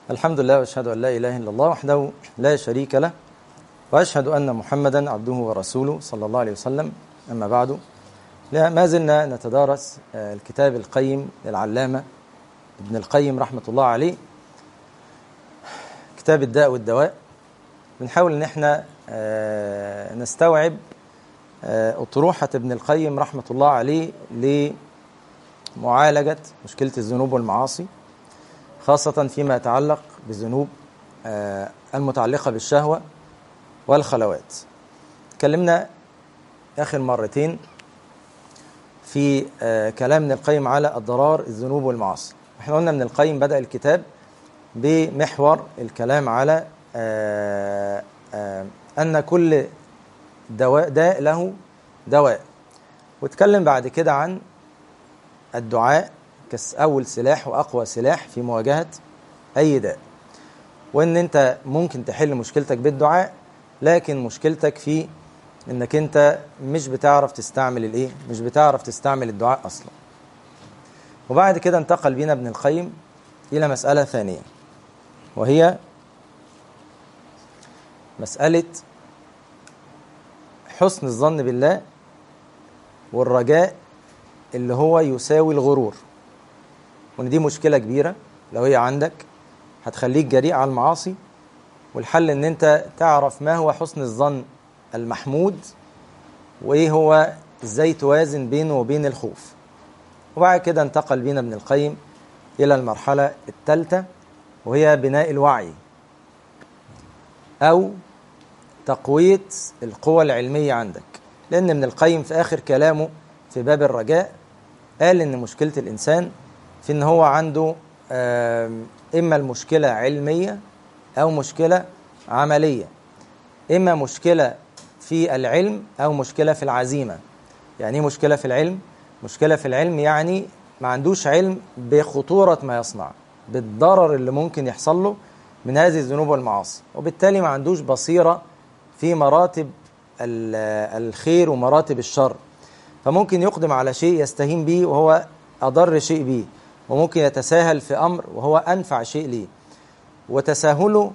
الحمد لله واشهد ان لا اله الا الله وحده لا شريك له واشهد ان محمدا عبده ورسوله صلى الله عليه وسلم اما بعد ما زلنا نتدارس الكتاب القيم للعلامه ابن القيم رحمه الله عليه كتاب الداء والدواء بنحاول ان احنا نستوعب اطروحه ابن القيم رحمه الله عليه لمعالجه مشكله الذنوب والمعاصي خاصة فيما يتعلق بالذنوب المتعلقة بالشهوة والخلوات تكلمنا آخر مرتين في كلام ابن القيم على أضرار الذنوب والمعاصي احنا قلنا ابن القيم بدأ الكتاب بمحور الكلام على أن كل دواء داء له دواء واتكلم بعد كده عن الدعاء كأول سلاح وأقوى سلاح في مواجهة أي داء وإن أنت ممكن تحل مشكلتك بالدعاء لكن مشكلتك في إنك أنت مش بتعرف تستعمل الإيه؟ مش بتعرف تستعمل الدعاء أصلا وبعد كده انتقل بينا ابن القيم إلى مسألة ثانية وهي مسألة حسن الظن بالله والرجاء اللي هو يساوي الغرور وان دي مشكله كبيره لو هي عندك هتخليك جريء على المعاصي والحل ان انت تعرف ما هو حسن الظن المحمود وايه هو ازاي توازن بينه وبين الخوف وبعد كده انتقل بينا ابن القيم الى المرحله الثالثه وهي بناء الوعي او تقويه القوى العلميه عندك لان ابن القيم في اخر كلامه في باب الرجاء قال ان مشكله الانسان في ان هو عنده اما المشكله علميه او مشكله عمليه اما مشكله في العلم او مشكله في العزيمه يعني ايه مشكله في العلم مشكله في العلم يعني ما عندوش علم بخطوره ما يصنع بالضرر اللي ممكن يحصل له من هذه الذنوب والمعاصي وبالتالي ما عندوش بصيره في مراتب الخير ومراتب الشر فممكن يقدم على شيء يستهين به وهو اضر شيء به وممكن يتساهل في امر وهو انفع شيء ليه وتساهله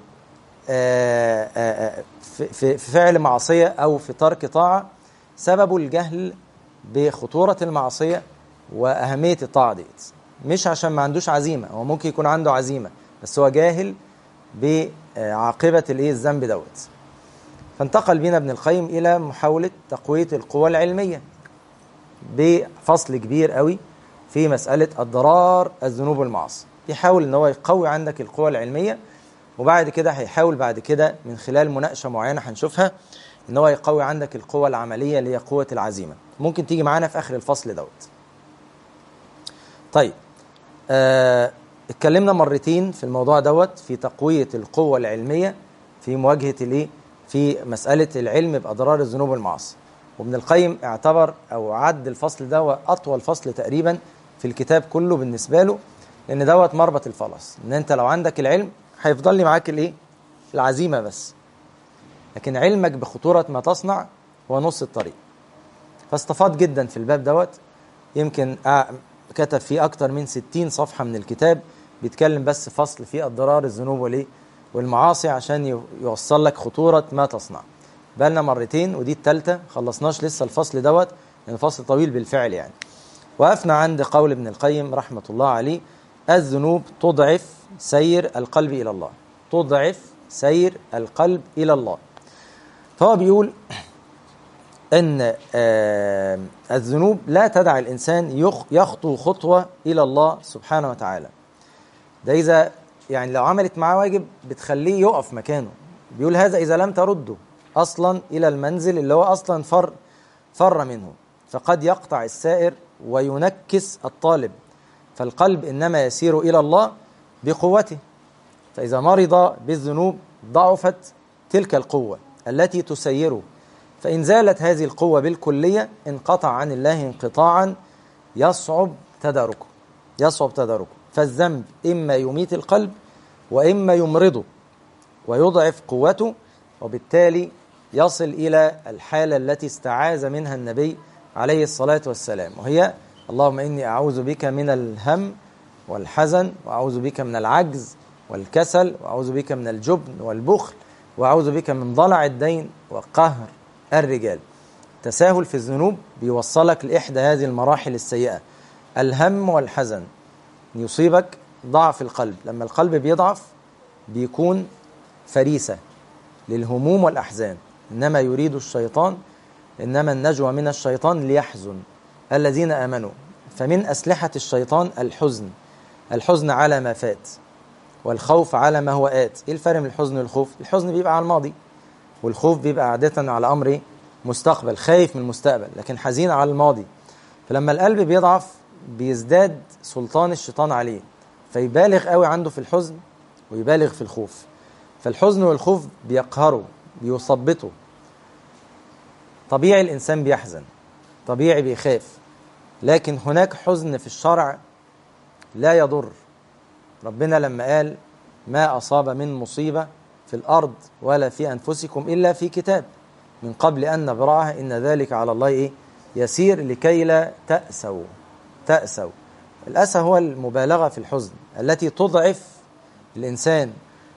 في فعل معصيه او في ترك طاعه سببه الجهل بخطوره المعصيه واهميه الطاعه ديت مش عشان ما عندوش عزيمه هو ممكن يكون عنده عزيمه بس هو جاهل بعاقبه الايه الذنب دوت فانتقل بنا ابن القيم الى محاوله تقويه القوى العلميه بفصل كبير قوي في مسألة أضرار الذنوب والمعاصي يحاول ان هو يقوي عندك القوى العلمية وبعد كده هيحاول بعد كده من خلال مناقشة معينة هنشوفها ان هو يقوي عندك القوى العملية اللي هي قوة العزيمة ممكن تيجي معانا في آخر الفصل دوت طيب آه اتكلمنا مرتين في الموضوع دوت في تقوية القوة العلمية في مواجهة الايه في مسألة العلم بأضرار الذنوب والمعاصي وابن القيم اعتبر او عد الفصل ده اطول فصل تقريبا في الكتاب كله بالنسبه له لان دوت مربط الفرس ان انت لو عندك العلم هيفضل لي معاك الايه العزيمه بس لكن علمك بخطوره ما تصنع هو نص الطريق فاستفاد جدا في الباب دوت يمكن كتب فيه اكتر من 60 صفحه من الكتاب بيتكلم بس فصل فيه اضرار الذنوب والايه والمعاصي عشان يوصل لك خطوره ما تصنع بقالنا مرتين ودي الثالثه خلصناش لسه الفصل دوت لان الفصل طويل بالفعل يعني وقفنا عند قول ابن القيم رحمه الله عليه الذنوب تضعف سير القلب الى الله تضعف سير القلب الى الله فهو بيقول ان آه الذنوب لا تدع الانسان يخطو خطوه الى الله سبحانه وتعالى ده اذا يعني لو عملت معاه واجب بتخليه يقف مكانه بيقول هذا اذا لم ترده اصلا الى المنزل اللي هو اصلا فر فر منه فقد يقطع السائر وينكس الطالب فالقلب انما يسير الى الله بقوته فاذا مرض بالذنوب ضعفت تلك القوه التي تسيره فان زالت هذه القوه بالكليه انقطع عن الله انقطاعا يصعب تداركه يصعب تداركه فالذنب اما يميت القلب واما يمرضه ويضعف قوته وبالتالي يصل إلى الحالة التي استعاذ منها النبي عليه الصلاة والسلام وهي اللهم إني أعوذ بك من الهم والحزن وأعوذ بك من العجز والكسل وأعوذ بك من الجبن والبخل وأعوذ بك من ضلع الدين وقهر الرجال تساهل في الذنوب بيوصلك لإحدى هذه المراحل السيئة الهم والحزن يصيبك ضعف القلب لما القلب بيضعف بيكون فريسة للهموم والأحزان إنما يريد الشيطان إنما النجوى من الشيطان ليحزن الذين آمنوا فمن أسلحة الشيطان الحزن الحزن على ما فات والخوف على ما هو آت إيه الفرق بين الحزن والخوف الحزن بيبقى على الماضي والخوف بيبقى عادة على أمر مستقبل خايف من المستقبل لكن حزين على الماضي فلما القلب بيضعف بيزداد سلطان الشيطان عليه فيبالغ قوي عنده في الحزن ويبالغ في الخوف فالحزن والخوف بيقهروا بيثبطوا طبيعي الإنسان بيحزن طبيعي بيخاف لكن هناك حزن في الشرع لا يضر ربنا لما قال ما أصاب من مصيبة في الأرض ولا في أنفسكم إلا في كتاب من قبل أن نبرأها إن ذلك على الله إيه يسير لكي لا تأسوا تأسوا الأسى هو المبالغة في الحزن التي تضعف الإنسان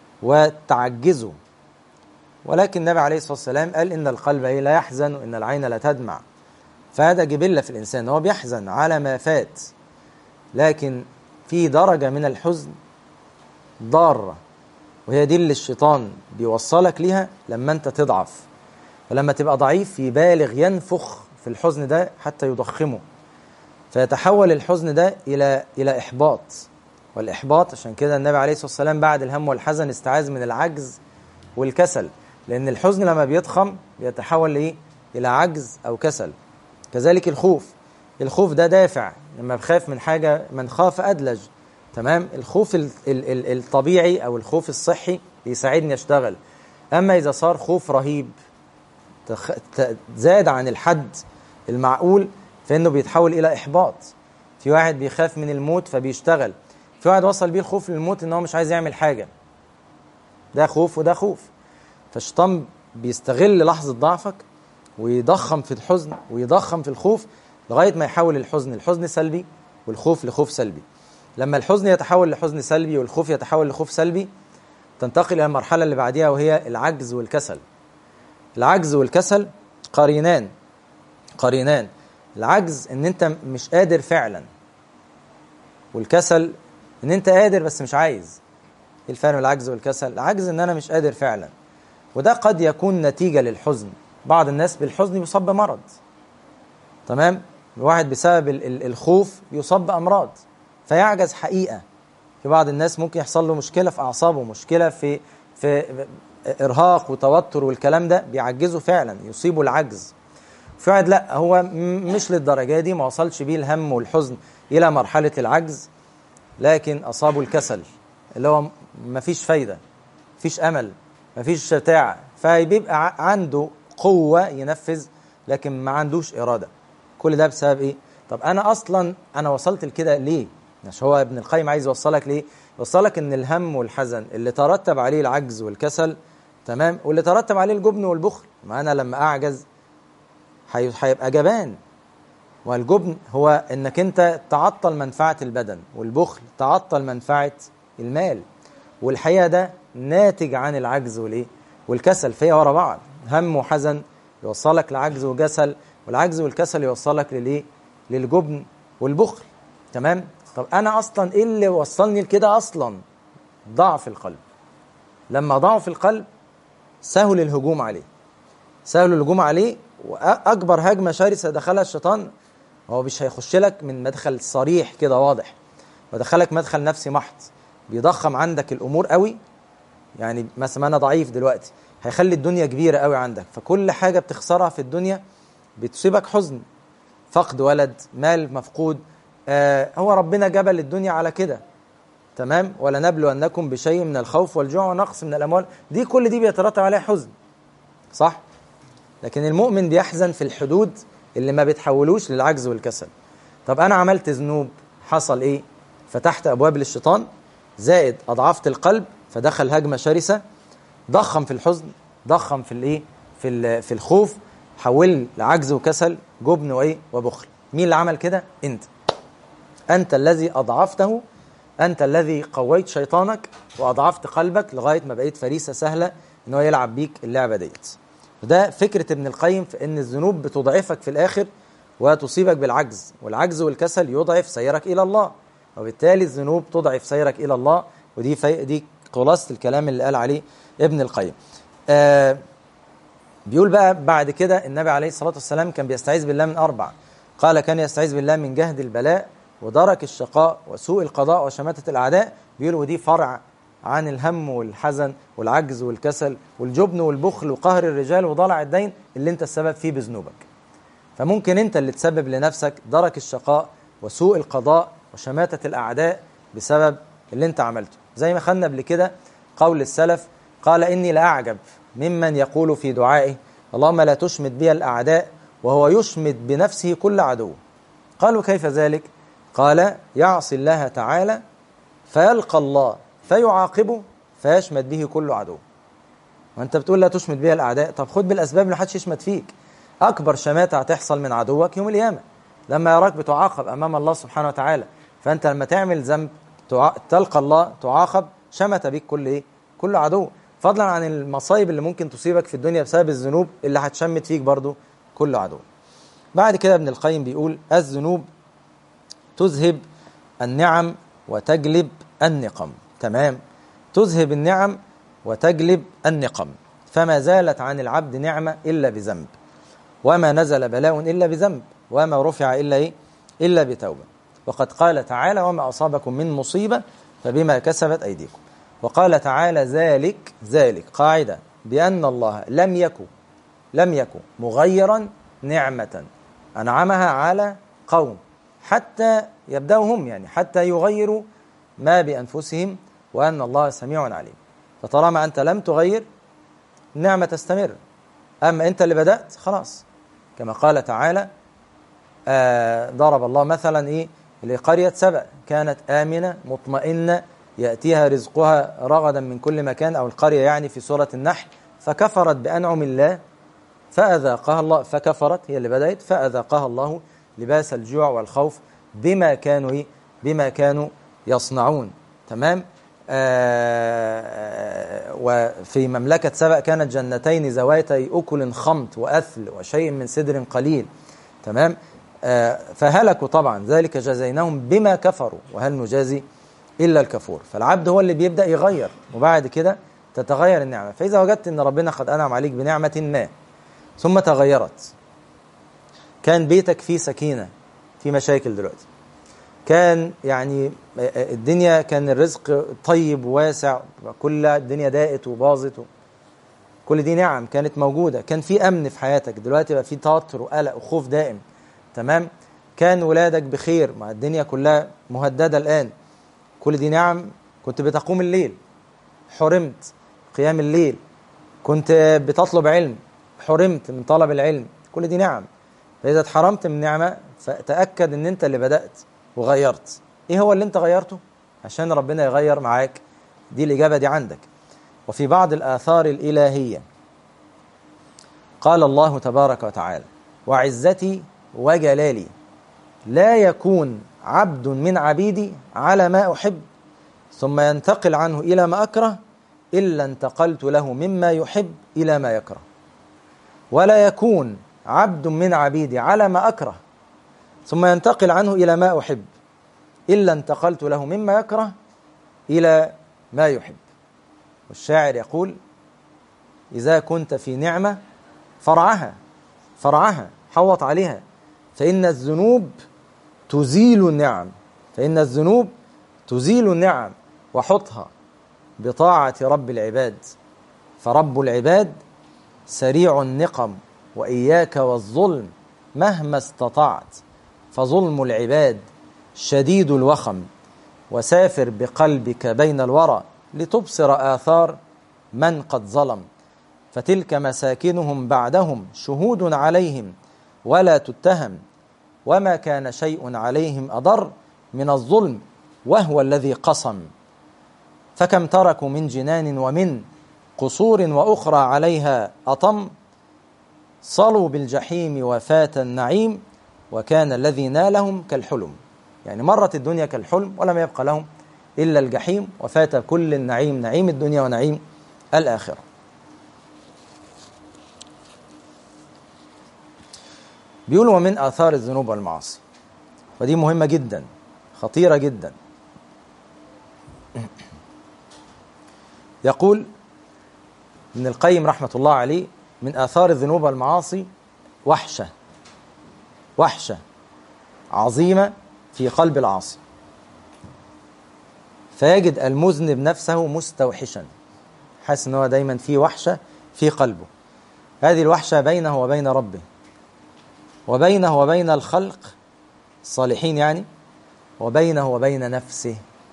وتعجزه ولكن النبي عليه الصلاة والسلام قال إن القلب لا يحزن وإن العين لا تدمع فهذا جبلة في الإنسان هو بيحزن على ما فات لكن في درجة من الحزن ضارة وهي دي اللي الشيطان بيوصلك ليها لما أنت تضعف فلما تبقى ضعيف يبالغ ينفخ في الحزن ده حتى يضخمه فيتحول الحزن ده إلى إلى إحباط والإحباط عشان كده النبي عليه الصلاة والسلام بعد الهم والحزن استعاذ من العجز والكسل لأن الحزن لما بيضخم بيتحول لإيه؟ إلى عجز أو كسل كذلك الخوف الخوف ده دافع لما بخاف من حاجة من خاف أدلج تمام الخوف ال ال ال الطبيعي أو الخوف الصحي بيساعدني أشتغل أما إذا صار خوف رهيب تخ... زاد عن الحد المعقول فإنه بيتحول إلى إحباط في واحد بيخاف من الموت فبيشتغل في واحد وصل بيه الخوف للموت إن هو مش عايز يعمل حاجة ده خوف وده خوف فالشيطان بيستغل لحظة ضعفك ويضخم في الحزن ويضخم في الخوف لغاية ما يحول الحزن لحزن سلبي والخوف لخوف سلبي لما الحزن يتحول لحزن سلبي والخوف يتحول لخوف سلبي تنتقل إلى المرحلة اللي بعديها وهي العجز والكسل العجز والكسل قرينان قرينان العجز ان انت مش قادر فعلا والكسل ان انت قادر بس مش عايز ايه الفرق بين العجز والكسل العجز ان انا مش قادر فعلا وده قد يكون نتيجة للحزن بعض الناس بالحزن يصاب بمرض تمام الواحد بسبب الخوف يصاب بأمراض فيعجز حقيقة في بعض الناس ممكن يحصل له مشكلة في أعصابه مشكلة في في إرهاق وتوتر والكلام ده بيعجزه فعلا يصيبه العجز في واحد لا هو مش للدرجة دي ما وصلش بيه الهم والحزن إلى مرحلة العجز لكن أصابه الكسل اللي هو مفيش فايدة مفيش أمل مفيش شتاعة فبيبقى عنده قوة ينفذ لكن ما عندوش إرادة كل ده بسبب إيه؟ طب أنا أصلا أنا وصلت لكده ليه؟ مش هو ابن القيم عايز يوصلك ليه؟ يوصلك إن الهم والحزن اللي ترتب عليه العجز والكسل تمام واللي ترتب عليه الجبن والبخل ما أنا لما أعجز هيبقى جبان والجبن هو انك انت تعطل منفعه البدن والبخل تعطل منفعه المال والحقيقه ده ناتج عن العجز والايه والكسل فهي ورا بعض هم وحزن يوصلك لعجز وكسل والعجز والكسل يوصلك للايه للجبن والبخل تمام طب انا اصلا ايه اللي وصلني لكده اصلا ضعف القلب لما ضعف القلب سهل الهجوم عليه سهل الهجوم عليه واكبر هجمه شرسه دخلها الشيطان هو مش هيخش لك من مدخل صريح كده واضح ودخلك مدخل نفسي محض بيضخم عندك الامور قوي يعني مثلا انا ضعيف دلوقتي هيخلي الدنيا كبيره قوي عندك فكل حاجه بتخسرها في الدنيا بتصيبك حزن فقد ولد مال مفقود آه هو ربنا جبل الدنيا على كده تمام ولنبلونكم بشيء من الخوف والجوع ونقص من الاموال دي كل دي بيترتب عليها حزن صح لكن المؤمن بيحزن في الحدود اللي ما بتحولوش للعجز والكسل طب انا عملت ذنوب حصل ايه فتحت ابواب للشيطان زائد اضعفت القلب فدخل هجمه شرسه ضخم في الحزن ضخم في الايه في في الخوف حول لعجز وكسل جبن وايه وبخل مين اللي عمل كده انت انت الذي اضعفته أنت الذي قويت شيطانك وأضعفت قلبك لغاية ما بقيت فريسة سهلة إن هو يلعب بيك اللعبة ديت وده فكرة ابن القيم في إن الذنوب بتضعفك في الآخر وتصيبك بالعجز والعجز والكسل يضعف سيرك إلى الله وبالتالي الذنوب تضعف سيرك إلى الله ودي في دي خلاصة الكلام اللي قال عليه ابن القيم آه بيقول بقى بعد كده النبي عليه الصلاة والسلام كان بيستعيذ بالله من أربع قال كان يستعيذ بالله من جهد البلاء ودرك الشقاء وسوء القضاء وشماتة الأعداء بيقول ودي فرع عن الهم والحزن والعجز والكسل والجبن والبخل وقهر الرجال وضلع الدين اللي انت السبب فيه بذنوبك فممكن انت اللي تسبب لنفسك درك الشقاء وسوء القضاء وشماتة الأعداء بسبب اللي انت عملته زي ما خدنا قبل كده قول السلف قال إني لأعجب ممن يقول في دعائه اللهم لا تشمت بي الأعداء وهو يشمت بنفسه كل عدو قالوا كيف ذلك قال يعصي الله تعالى فيلقى الله فيعاقبه فيشمت به كل عدو وانت بتقول لا تشمت بها الاعداء طب خد بالاسباب اللي محدش يشمت فيك اكبر شماته هتحصل من عدوك يوم القيامه لما يراك بتعاقب امام الله سبحانه وتعالى فانت لما تعمل ذنب تع... تلقى الله تعاقب شمت بيك كل ايه كل عدو فضلا عن المصايب اللي ممكن تصيبك في الدنيا بسبب الذنوب اللي هتشمت فيك برضو كل عدو بعد كده ابن القيم بيقول الذنوب تذهب النعم وتجلب النقم تمام تذهب النعم وتجلب النقم فما زالت عن العبد نعمة إلا بذنب وما نزل بلاء إلا بذنب وما رفع إلا إيه؟ إلا بتوبة وقد قال تعالى وما أصابكم من مصيبة فبما كسبت أيديكم وقال تعالى ذلك ذلك قاعدة بأن الله لم يكن لم يكن مغيرا نعمة أنعمها على قوم حتى يبدأوا هم يعني حتى يغيروا ما بأنفسهم وأن الله سميع عليم فطالما أنت لم تغير النعمة تستمر أما أنت اللي بدأت خلاص كما قال تعالى آه ضرب الله مثلا إيه لقرية سبأ كانت آمنة مطمئنة يأتيها رزقها رغدا من كل مكان أو القرية يعني في سورة النحل فكفرت بأنعم الله فأذاقها الله فكفرت هي اللي بدأت فأذاقها الله لباس الجوع والخوف بما كانوا إيه بما كانوا يصنعون تمام آه وفي مملكة سبأ كانت جنتين ذواتي أكل خمط وأثل وشيء من سدر قليل تمام آه فهلكوا طبعا ذلك جزيناهم بما كفروا وهل نجازي إلا الكفور فالعبد هو اللي بيبدأ يغير وبعد كده تتغير النعمة فإذا وجدت أن ربنا قد أنعم عليك بنعمة ما ثم تغيرت كان بيتك فيه سكينة في مشاكل دلوقتي كان يعني الدنيا كان الرزق طيب وواسع كل الدنيا ضاقت وباظت كل دي نعم كانت موجودة كان في أمن في حياتك دلوقتي بقى في توتر وقلق وخوف دائم تمام كان ولادك بخير مع الدنيا كلها مهددة الآن كل دي نعم كنت بتقوم الليل حرمت قيام الليل كنت بتطلب علم حرمت من طلب العلم كل دي نعم فإذا اتحرمت من نعمة فتأكد ان انت اللي بدأت وغيرت ايه هو اللي انت غيرته عشان ربنا يغير معاك دي الإجابة دي عندك وفي بعض الآثار الإلهية قال الله تبارك وتعالى وعزتي وجلالي لا يكون عبد من عبيدي على ما أحب ثم ينتقل عنه إلى ما أكره إلا انتقلت له مما يحب إلى ما يكره ولا يكون عبد من عبيدي على ما أكره ثم ينتقل عنه إلى ما أحب إلا انتقلت له مما يكره إلى ما يحب والشاعر يقول إذا كنت في نعمة فرعها فرعها حوط عليها فإن الذنوب تزيل النعم فإن الذنوب تزيل النعم وحطها بطاعة رب العباد فرب العباد سريع النقم وإياك والظلم مهما استطعت فظلم العباد شديد الوخم وسافر بقلبك بين الورى لتبصر آثار من قد ظلم فتلك مساكنهم بعدهم شهود عليهم ولا تتهم وما كان شيء عليهم أضر من الظلم وهو الذي قصم فكم تركوا من جنان ومن قصور وأخرى عليها أطم صلوا بالجحيم وفات النعيم وكان الذي نالهم كالحلم يعني مرت الدنيا كالحلم ولم يبقى لهم إلا الجحيم وفات كل النعيم نعيم الدنيا ونعيم الآخرة بيقول ومن آثار الذنوب والمعاصي ودي مهمة جدا خطيرة جدا يقول ابن القيم رحمة الله عليه من آثار الذنوب والمعاصي وحشة وحشة عظيمة في قلب العاصي فيجد المذنب نفسه مستوحشا حاسس ان هو دايما في وحشة في قلبه هذه الوحشة بينه وبين ربه وبينه وبين الخلق الصالحين يعني وبينه وبين نفسه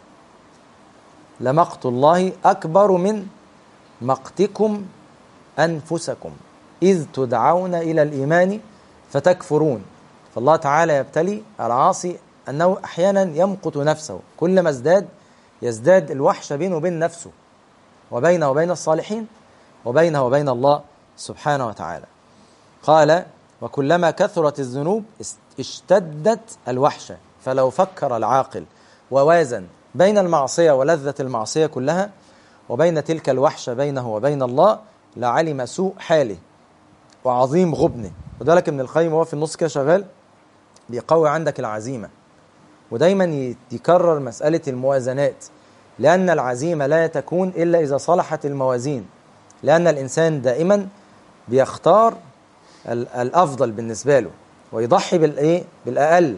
لمقت الله أكبر من مقتكم أنفسكم إذ تدعون إلى الإيمان فتكفرون فالله تعالى يبتلي العاصي أنه أحيانا يمقت نفسه كلما ازداد يزداد الوحشة بينه وبين نفسه وبينه وبين الصالحين وبينه وبين الله سبحانه وتعالى قال وكلما كثرت الذنوب اشتدت الوحشة فلو فكر العاقل ووازن بين المعصية ولذة المعصية كلها وبين تلك الوحشة بينه وبين الله لعلم سوء حاله وعظيم غبنه وذلك ابن القيم وهو في النص كده شغال بيقوي عندك العزيمة ودايما يكرر مسألة الموازنات لأن العزيمة لا تكون إلا إذا صلحت الموازين لأن الإنسان دائما بيختار الأفضل بالنسبة له ويضحي بالإيه؟ بالأقل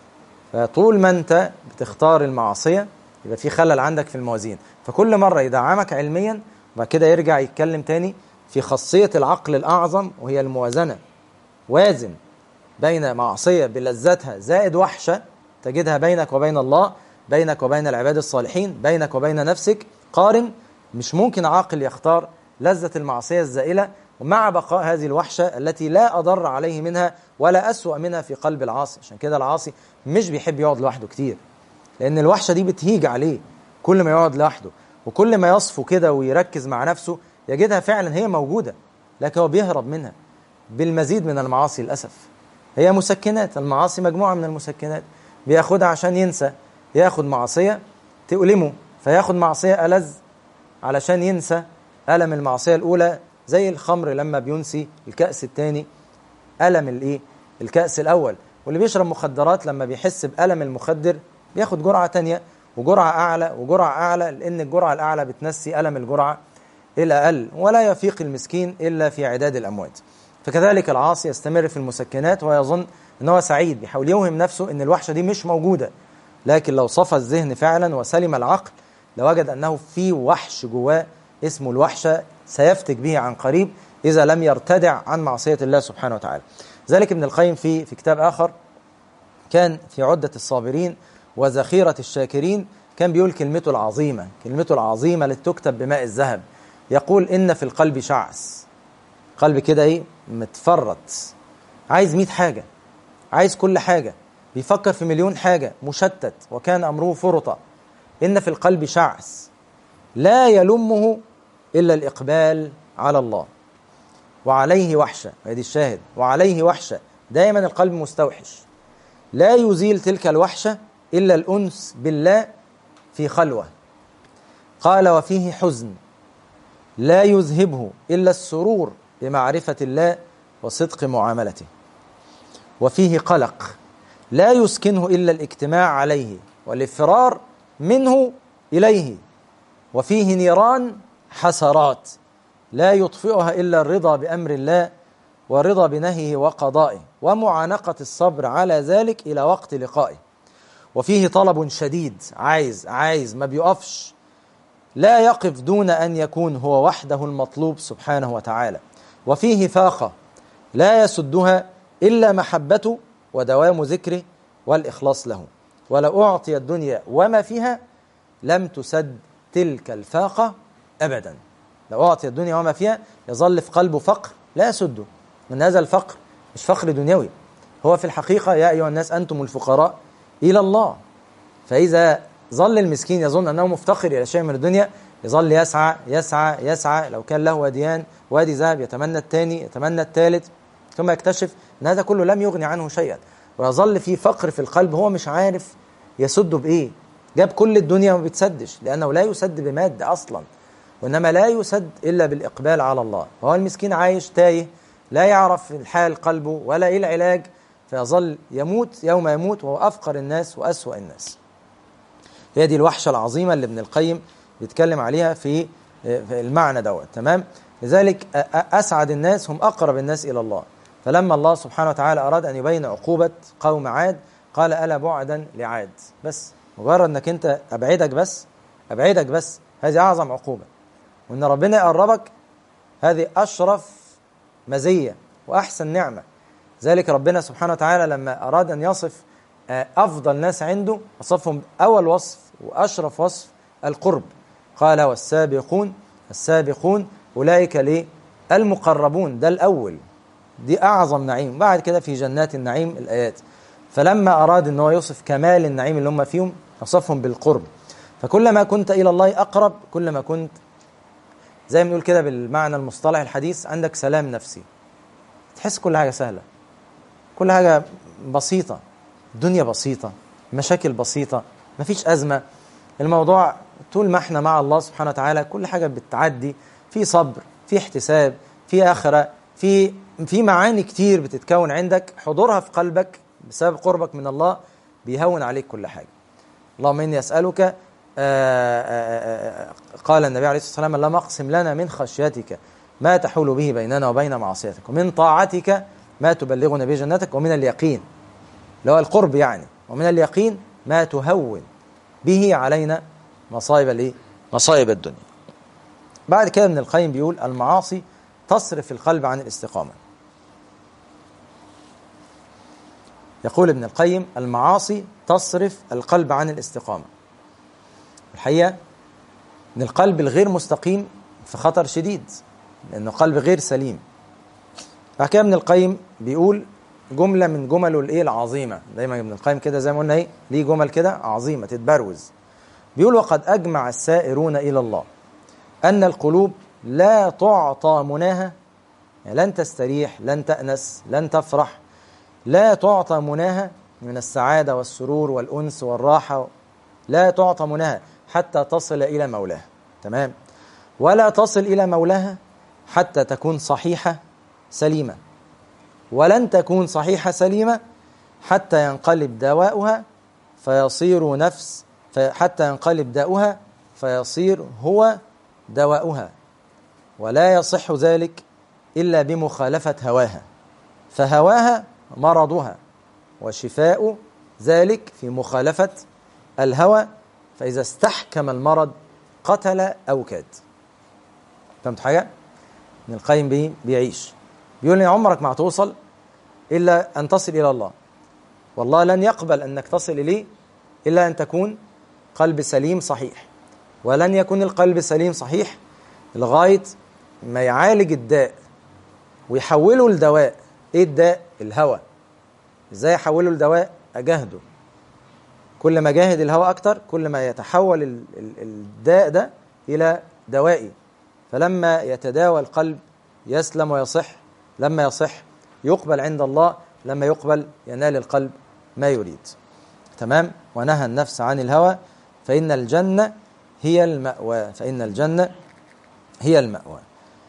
فطول ما أنت بتختار المعصية يبقى في خلل عندك في الموازين فكل مرة يدعمك علميا وبعد كده يرجع يتكلم تاني في خاصية العقل الأعظم وهي الموازنة وازن بين معصية بلذتها زائد وحشة تجدها بينك وبين الله بينك وبين العباد الصالحين بينك وبين نفسك قارن مش ممكن عاقل يختار لذة المعصية الزائلة ومع بقاء هذه الوحشة التي لا أضر عليه منها ولا أسوأ منها في قلب العاصي عشان كده العاصي مش بيحب يقعد لوحده كتير لأن الوحشة دي بتهيج عليه كل ما يقعد لوحده وكل ما يصفو كده ويركز مع نفسه يجدها فعلا هي موجودة لكن هو بيهرب منها بالمزيد من المعاصي للأسف هي مسكنات المعاصي مجموعة من المسكنات بياخدها عشان ينسى ياخد معصية تؤلمه فياخد معصية ألذ علشان ينسى ألم المعصية الأولى زي الخمر لما بينسي الكأس الثاني ألم الإيه؟ الكأس الأول واللي بيشرب مخدرات لما بيحس بألم المخدر بياخد جرعة تانية وجرعة أعلى وجرعة أعلى لأن الجرعة الأعلى بتنسي ألم الجرعة الأقل ولا يفيق المسكين إلا في عداد الأموات فكذلك العاصي يستمر في المسكنات ويظن ان هو سعيد بيحاول يوهم نفسه ان الوحشه دي مش موجوده لكن لو صفى الذهن فعلا وسلم العقل لوجد انه في وحش جواه اسمه الوحشه سيفتك به عن قريب اذا لم يرتدع عن معصيه الله سبحانه وتعالى. ذلك ابن القيم في في كتاب اخر كان في عده الصابرين وذخيره الشاكرين كان بيقول كلمته العظيمه، كلمته العظيمه التي تكتب بماء الذهب. يقول ان في القلب شعث. قلب كده ايه؟ متفرط. عايز 100 حاجه. عايز كل حاجة بيفكر في مليون حاجة مشتت وكان أمره فرطة إن في القلب شعث لا يلمه إلا الإقبال على الله وعليه وحشة هذه الشاهد وعليه وحشة دائما القلب مستوحش لا يزيل تلك الوحشة إلا الأنس بالله في خلوة قال وفيه حزن لا يذهبه إلا السرور بمعرفة الله وصدق معاملته وفيه قلق لا يسكنه الا الاجتماع عليه والافرار منه اليه وفيه نيران حسرات لا يطفئها الا الرضا بامر الله والرضا بنهيه وقضائه ومعانقه الصبر على ذلك الى وقت لقائه وفيه طلب شديد عايز عايز ما بيقفش لا يقف دون ان يكون هو وحده المطلوب سبحانه وتعالى وفيه فاقه لا يسدها إلا محبته ودوام ذكره والإخلاص له ولو أعطي الدنيا وما فيها لم تسد تلك الفاقة أبدا لو أعطي الدنيا وما فيها يظل في قلبه فقر لا يسده من هذا الفقر مش فقر دنيوي هو في الحقيقة يا أيها الناس أنتم الفقراء إلى الله فإذا ظل المسكين يظن أنه مفتقر إلى شيء من الدنيا يظل يسعى يسعى يسعى لو كان له واديان وادي ذهب يتمنى الثاني يتمنى الثالث ثم يكتشف ان هذا كله لم يغني عنه شيئا ويظل في فقر في القلب هو مش عارف يسده بايه جاب كل الدنيا وما بيتسدش لأنه لا يسد بمادة أصلا وإنما لا يسد إلا بالإقبال على الله وهو المسكين عايش تايه لا يعرف الحال قلبه ولا إيه العلاج فيظل يموت يوم يموت وهو أفقر الناس وأسوأ الناس هي دي الوحشة العظيمة اللي ابن القيم بيتكلم عليها في في المعنى دوت تمام لذلك أ- أ- أسعد الناس هم أقرب الناس إلى الله فلما الله سبحانه وتعالى أراد أن يبين عقوبة قوم عاد قال ألا بعدا لعاد بس مجرد أنك أنت أبعدك بس أبعدك بس هذه أعظم عقوبة وأن ربنا يقربك هذه أشرف مزية وأحسن نعمة ذلك ربنا سبحانه وتعالى لما أراد أن يصف آه، أفضل ناس عنده وصفهم أول وصف وأشرف وصف القرب قال والسابقون السابقون أولئك ليه المقربون ده الأول دي أعظم نعيم بعد كده في جنات النعيم الآيات فلما أراد أن هو يوصف كمال النعيم اللي هم فيهم وصفهم بالقرب فكلما كنت إلى الله أقرب كلما كنت زي ما نقول كده بالمعنى المصطلح الحديث عندك سلام نفسي تحس كل حاجة سهلة كل حاجة بسيطة الدنيا بسيطة مشاكل بسيطة مفيش أزمة الموضوع طول ما احنا مع الله سبحانه وتعالى كل حاجة بتعدي في صبر في احتساب في آخرة في في معاني كتير بتتكون عندك حضورها في قلبك بسبب قربك من الله بيهون عليك كل حاجة اللهم إني أسألك آآ آآ قال النبي عليه الصلاة والسلام اللهم اقسم لنا من خشيتك ما تحول به بيننا وبين معصيتك ومن طاعتك ما تبلغنا به جنتك ومن اليقين اللي هو القرب يعني ومن اليقين ما تهون به علينا مصائب الايه؟ مصائب الدنيا. بعد كده ابن القيم بيقول المعاصي تصرف القلب عن الاستقامة. يقول ابن القيم المعاصي تصرف القلب عن الاستقامة. الحقيقة ان القلب الغير مستقيم في خطر شديد لانه قلب غير سليم. بعد كده ابن القيم بيقول جمله من جمله الايه العظيمه دايما ابن القيم كده زي ما قلنا ايه ليه جمل كده عظيمه تتبروز بيقول وقد اجمع السائرون الى الله ان القلوب لا تعطى مناها يعني لن تستريح لن تأنس لن تفرح لا تعطى مناها من السعادة والسرور والأنس والراحة لا تعطى مناها حتى تصل إلى مولاها تمام ولا تصل إلى مولاها حتى تكون صحيحة سليمة ولن تكون صحيحة سليمة حتى ينقلب دواؤها فيصير نفس حتى ينقلب داؤها فيصير هو دواؤها ولا يصح ذلك إلا بمخالفة هواها فهواها مرضها وشفاء ذلك في مخالفة الهوى فإذا استحكم المرض قتل أو كاد فهمت حاجة؟ ابن القيم بي بيعيش بيقول لي عمرك ما هتوصل إلا أن تصل إلى الله والله لن يقبل أنك تصل إليه إلا أن تكون قلب سليم صحيح ولن يكون القلب سليم صحيح لغاية ما يعالج الداء ويحوله لدواء إيه الداء؟ الهوى إزاي يحوله لدواء؟ أجاهده كل ما جاهد الهوى أكتر كل ما يتحول ال- ال- الداء ده إلى دوائي فلما يتداوى القلب يسلم ويصح لما يصح يقبل عند الله لما يقبل ينال القلب ما يريد تمام ونهى النفس عن الهوى فإن الجنة هي المأوى فإن الجنة هي المأوى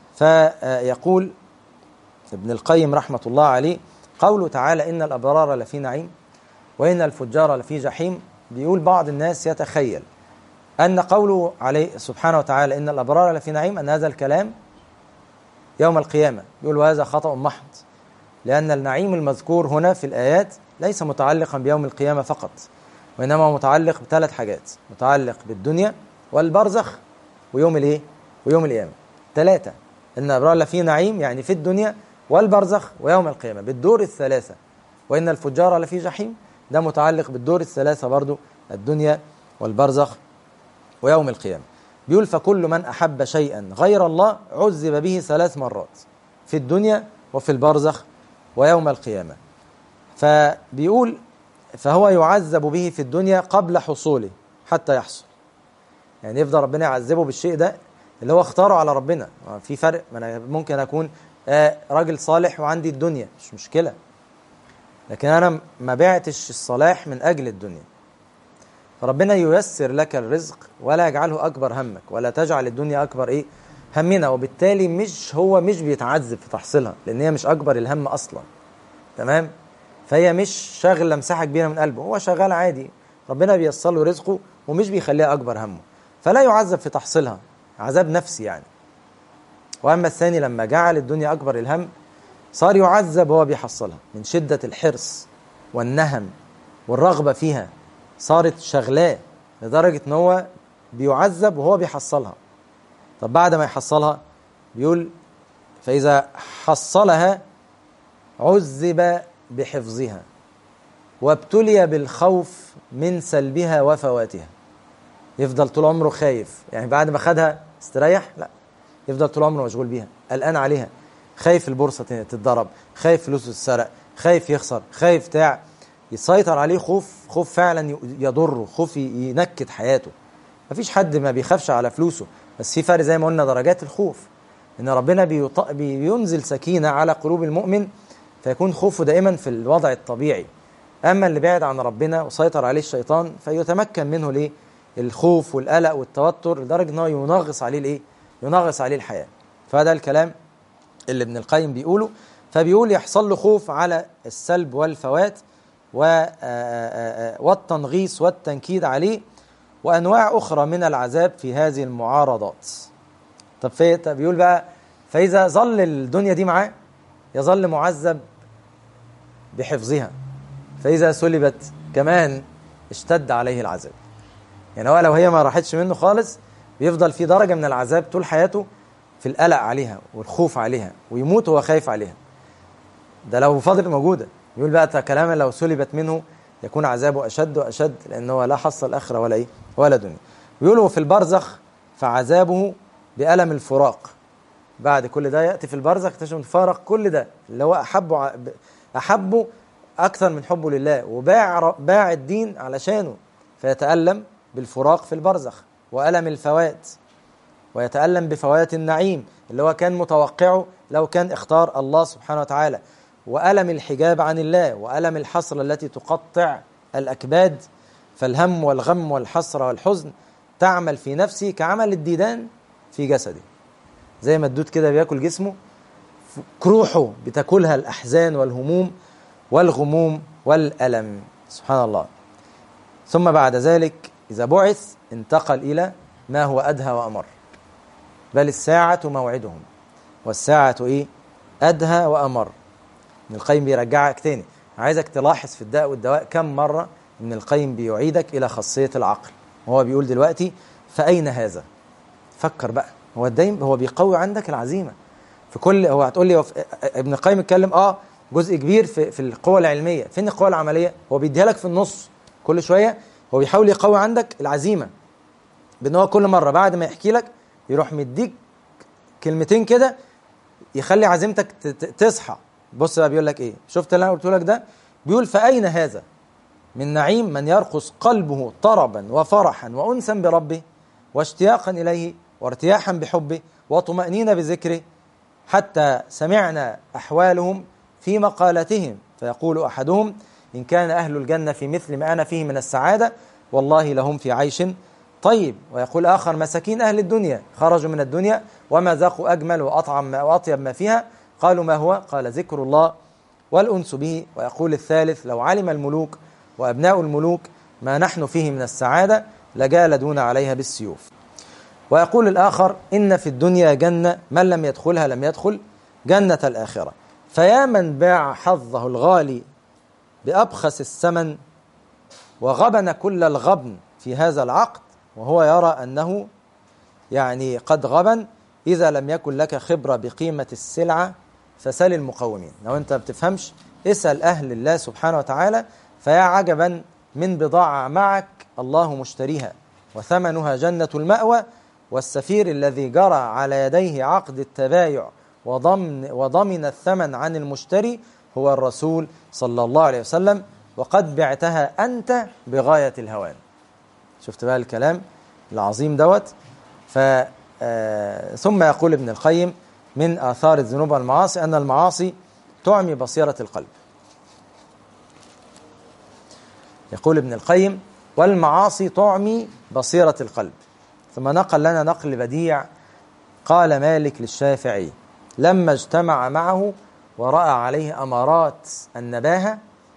فيقول ابن القيم رحمة الله عليه قوله تعالى إن الأبرار لفي نعيم وإن الفجار لفي جحيم بيقول بعض الناس يتخيل أن قوله عليه سبحانه وتعالى إن الأبرار لفي نعيم أن هذا الكلام يوم القيامة يقول وهذا خطأ محض لأن النعيم المذكور هنا في الآيات ليس متعلقا بيوم القيامة فقط وإنما هو متعلق بثلاث حاجات متعلق بالدنيا والبرزخ ويوم الإيه؟ ويوم القيامة ثلاثة إن الأبرار لفي نعيم يعني في الدنيا والبرزخ ويوم القيامة بالدور الثلاثة وإن الفجار لفي جحيم ده متعلق بالدور الثلاثة برضو الدنيا والبرزخ ويوم القيامة بيقول فكل من أحب شيئا غير الله عذب به ثلاث مرات في الدنيا وفي البرزخ ويوم القيامة فبيقول فهو يعذب به في الدنيا قبل حصوله حتى يحصل يعني يفضل ربنا يعذبه بالشيء ده اللي هو اختاره على ربنا في فرق ما انا ممكن اكون آه راجل صالح وعندي الدنيا مش مشكله لكن انا ما بعتش الصلاح من اجل الدنيا ربنا ييسر لك الرزق ولا يجعله اكبر همك ولا تجعل الدنيا اكبر ايه همنا وبالتالي مش هو مش بيتعذب في تحصيلها لان هي مش اكبر الهم اصلا تمام فهي مش شاغله مساحه كبيره من قلبه هو شغال عادي ربنا بيصل له رزقه ومش بيخليها اكبر همه فلا يعذب في تحصيلها عذاب نفسي يعني واما الثاني لما جعل الدنيا اكبر الهم صار يعذب وهو بيحصلها من شده الحرص والنهم والرغبه فيها صارت شغلاه لدرجه ان هو بيعذب وهو بيحصلها طب بعد ما يحصلها بيقول فاذا حصلها عذب بحفظها وابتلي بالخوف من سلبها وفواتها يفضل طول عمره خايف يعني بعد ما خدها استريح لا يفضل طول عمره مشغول بيها قلقان عليها خايف البورصه تتضرب خايف فلوسه تتسرق خايف يخسر خايف بتاع يسيطر عليه خوف خوف فعلا يضره خوف ينكد حياته مفيش حد ما بيخافش على فلوسه بس في فرق زي ما قلنا درجات الخوف ان ربنا بيط... بينزل سكينه على قلوب المؤمن فيكون خوفه دائما في الوضع الطبيعي اما اللي بعد عن ربنا وسيطر عليه الشيطان فيتمكن منه الايه الخوف والقلق والتوتر لدرجه ان هو ينغص عليه الايه ينغص عليه الحياه فهذا الكلام اللي ابن القيم بيقوله فبيقول يحصل له خوف على السلب والفوات والتنغيص والتنكيد عليه وانواع اخرى من العذاب في هذه المعارضات طب في بيقول بقى فاذا ظل الدنيا دي معاه يظل معذب بحفظها فاذا سلبت كمان اشتد عليه العذاب يعني هو لو هي ما راحتش منه خالص بيفضل في درجه من العذاب طول حياته في القلق عليها والخوف عليها ويموت وهو خايف عليها ده لو فضلت موجوده يقول بقى كلاما لو سلبت منه يكون عذابه اشد واشد لانه لا حصل الاخره ولا ايه ولا دنيا بيقولوا في البرزخ فعذابه بألم الفراق بعد كل ده ياتي في البرزخ اكتشف فارق كل ده اللي هو احبه احبه اكثر من حبه لله وباع باع الدين علشانه فيتالم بالفراق في البرزخ والم الفوات ويتالم بفوات النعيم اللي هو كان متوقعه لو كان اختار الله سبحانه وتعالى والم الحجاب عن الله والم الحسره التي تقطع الاكباد فالهم والغم والحسره والحزن تعمل في نفسه كعمل الديدان في جسده زي ما الدود كده بياكل جسمه كروحه بتاكلها الاحزان والهموم والغموم والالم سبحان الله ثم بعد ذلك اذا بعث انتقل الى ما هو ادهى وامر بل الساعه موعدهم والساعه ايه ادهى وامر ابن القيم بيرجعك تاني عايزك تلاحظ في الداء والدواء كم مره ابن القيم بيعيدك الى خاصيه العقل وهو بيقول دلوقتي فاين هذا فكر بقى هو دايما هو بيقوي عندك العزيمه في كل هو هتقول لي ابن القيم اتكلم اه جزء كبير في في القوى العلميه فين القوى العمليه هو بيديها لك في النص كل شويه هو بيحاول يقوي عندك العزيمه بان هو كل مره بعد ما يحكي لك يروح مديك كلمتين كده يخلي عزيمتك تصحى بص بقى بيقول لك ايه شفت اللي انا قلت لك ده بيقول فاين هذا من نعيم من يرقص قلبه طربا وفرحا وانسا بربه واشتياقا اليه وارتياحا بحبه وطمأنينة بذكره حتى سمعنا أحوالهم في مقالتهم فيقول أحدهم إن كان أهل الجنة في مثل ما أنا فيه من السعادة والله لهم في عيش طيب ويقول آخر مساكين أهل الدنيا خرجوا من الدنيا وما ذاقوا أجمل وأطعم ما وأطيب ما فيها قالوا ما هو قال ذكر الله والأنس به ويقول الثالث لو علم الملوك وأبناء الملوك ما نحن فيه من السعادة لجالدون عليها بالسيوف ويقول الآخر إن في الدنيا جنة من لم يدخلها لم يدخل جنة الآخرة فيا من باع حظه الغالي بأبخس الثمن وغبن كل الغبن في هذا العقد وهو يرى أنه يعني قد غبن إذا لم يكن لك خبرة بقيمة السلعة فسل المقومين لو أنت ما بتفهمش اسأل أهل الله سبحانه وتعالى فيا عجبا من بضاعة معك الله مشتريها وثمنها جنة المأوى والسفير الذي جرى على يديه عقد التبايع وضمن وضمن الثمن عن المشتري هو الرسول صلى الله عليه وسلم وقد بعتها أنت بغاية الهوان شفت بقى الكلام العظيم دوت ف ثم يقول ابن القيم من آثار الذنوب والمعاصي أن المعاصي تعمي بصيرة القلب يقول ابن القيم والمعاصي تعمي بصيرة القلب ثم نقل لنا نقل بديع قال مالك للشافعي لما اجتمع معه ورأى عليه أمارات النباهة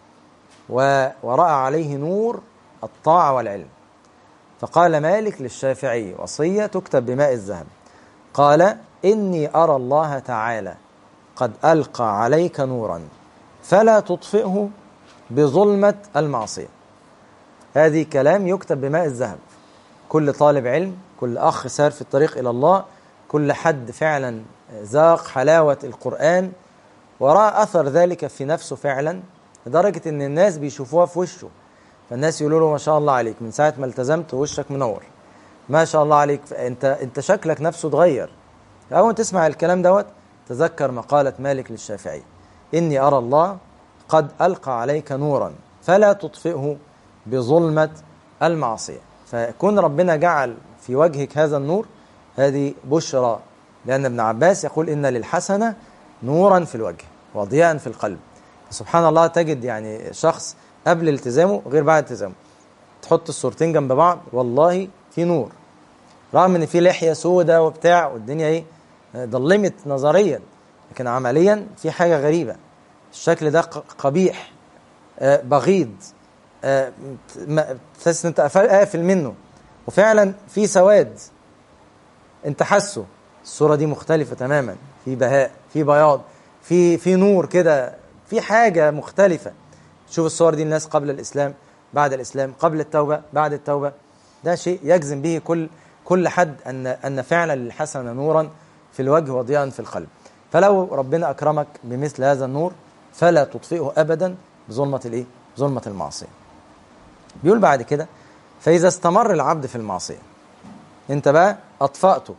ورأى عليه نور الطاعة والعلم فقال مالك للشافعي وصية تكتب بماء الذهب قال إني أرى الله تعالى قد ألقى عليك نورا فلا تطفئه بظلمة المعصية هذه كلام يكتب بماء الذهب كل طالب علم كل أخ سار في الطريق إلى الله كل حد فعلا ذاق حلاوة القرآن ورأى أثر ذلك في نفسه فعلا لدرجة إن الناس بيشوفوها في وشه فالناس يقولوا له ما شاء الله عليك من ساعة ما التزمت وشك منور ما شاء الله عليك انت انت شكلك نفسه اتغير اول ما تسمع الكلام دوت تذكر مقالة مالك للشافعي إني أرى الله قد ألقى عليك نورا فلا تطفئه بظلمة المعصية فكون ربنا جعل في وجهك هذا النور هذه بشرى لأن ابن عباس يقول إن للحسنة نورا في الوجه وضياء في القلب سبحان الله تجد يعني شخص قبل التزامه غير بعد التزامه تحط الصورتين جنب بعض والله في نور رغم ان في لحيه سودة وبتاع والدنيا ايه ضلمت نظريا لكن عمليا في حاجه غريبه الشكل ده قبيح آه بغيض آه تحس ان انت قافل منه وفعلا في سواد انت حاسه الصوره دي مختلفه تماما في بهاء في بياض في في نور كده في حاجه مختلفه شوف الصور دي الناس قبل الاسلام بعد الاسلام قبل التوبه بعد التوبه ده شيء يجزم به كل كل حد ان ان فعلا للحسنه نورا في الوجه وضياء في القلب فلو ربنا اكرمك بمثل هذا النور فلا تطفئه ابدا بظلمه الايه ظلمه المعصيه بيقول بعد كده فاذا استمر العبد في المعصيه انت بقى اطفاته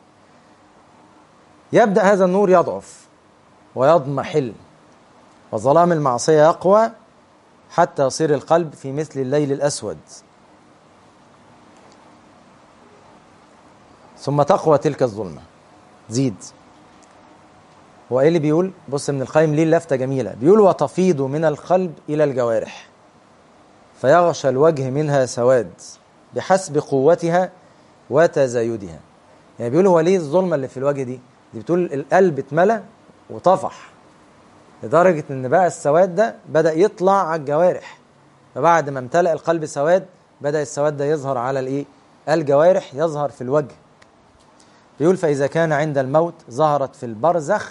يبدا هذا النور يضعف ويضمحل وظلام المعصيه يقوى حتى يصير القلب في مثل الليل الاسود ثم تقوى تلك الظلمه تزيد هو ايه اللي بيقول بص ابن القيم ليه لفته جميله بيقول وتفيض من القلب الى الجوارح فيغشى الوجه منها سواد بحسب قوتها وتزايدها يعني بيقول هو ليه الظلمه اللي في الوجه دي دي بتقول القلب اتملى وطفح لدرجه ان بقى السواد ده بدا يطلع على الجوارح فبعد ما امتلأ القلب سواد بدا السواد ده يظهر على الايه الجوارح يظهر في الوجه بيقول فإذا كان عند الموت ظهرت في البرزخ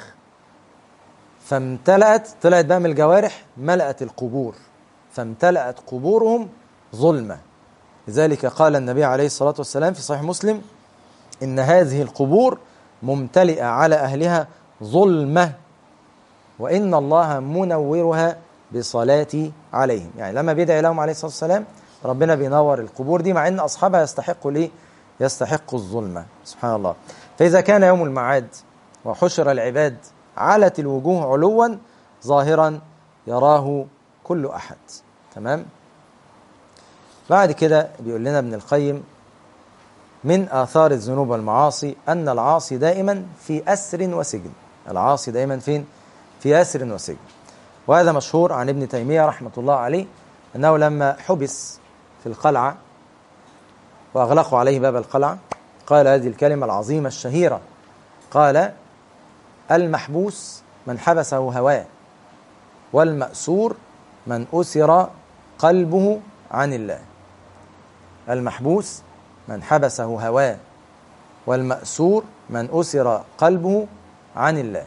فامتلأت طلعت بقى من الجوارح ملأت القبور فامتلأت قبورهم ظلمة لذلك قال النبي عليه الصلاة والسلام في صحيح مسلم إن هذه القبور ممتلئة على أهلها ظلمة وإن الله منورها بصلاتي عليهم يعني لما بيدعي لهم عليه الصلاة والسلام ربنا بينور القبور دي مع أن أصحابها يستحقوا ليه يستحق الظلمة سبحان الله فإذا كان يوم المعاد وحشر العباد علت الوجوه علوا ظاهرا يراه كل أحد تمام بعد كده بيقول لنا ابن القيم من آثار الذنوب والمعاصي أن العاصي دائما في أسر وسجن العاصي دائما فين؟ في أسر وسجن وهذا مشهور عن ابن تيمية رحمة الله عليه أنه لما حبس في القلعة وأغلقوا عليه باب القلعة قال هذه الكلمة العظيمة الشهيرة قال المحبوس من حبسه هواه والمأسور من أسر قلبه عن الله المحبوس من حبسه هواه والمأسور من أسر قلبه عن الله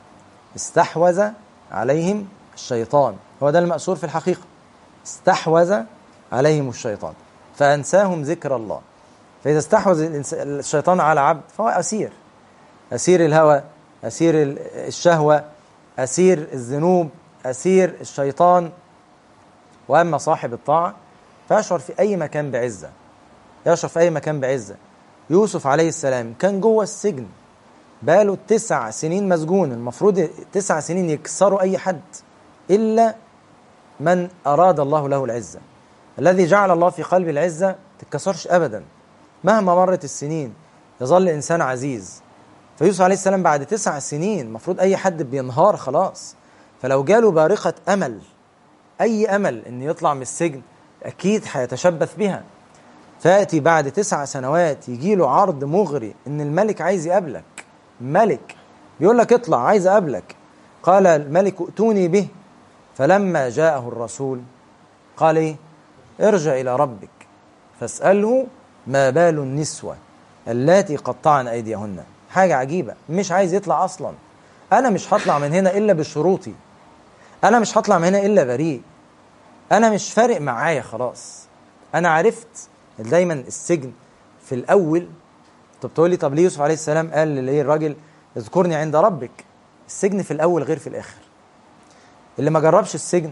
استحوذ عليهم الشيطان هو ده المأسور في الحقيقة استحوذ عليهم الشيطان فأنساهم ذكر الله فإذا استحوذ الشيطان على عبد فهو أسير أسير الهوى أسير الشهوة أسير الذنوب أسير الشيطان وأما صاحب الطاعة فيشعر في أي مكان بعزة يشعر في أي مكان بعزة يوسف عليه السلام كان جوه السجن بقاله تسع سنين مسجون المفروض تسع سنين يكسروا أي حد إلا من أراد الله له العزة الذي جعل الله في قلب العزة تتكسرش أبدا مهما مرت السنين يظل إنسان عزيز فيوسف عليه السلام بعد تسع سنين المفروض أي حد بينهار خلاص فلو جاله بارقة أمل أي أمل إن يطلع من السجن أكيد هيتشبث بها فيأتي بعد تسع سنوات يجي له عرض مغري إن الملك عايز يقابلك ملك بيقول لك اطلع عايز أقابلك قال الملك ائتوني به فلما جاءه الرسول قال ايه ارجع إلى ربك فاسأله ما بال النسوة اللاتي قطعن أيديهن حاجة عجيبة مش عايز يطلع أصلا أنا مش هطلع من هنا إلا بشروطي أنا مش هطلع من هنا إلا بريء أنا مش فارق معايا خلاص أنا عرفت دايما السجن في الأول طب تقول لي طب ليه يوسف عليه السلام قال ليه الراجل اذكرني عند ربك السجن في الأول غير في الآخر اللي ما جربش السجن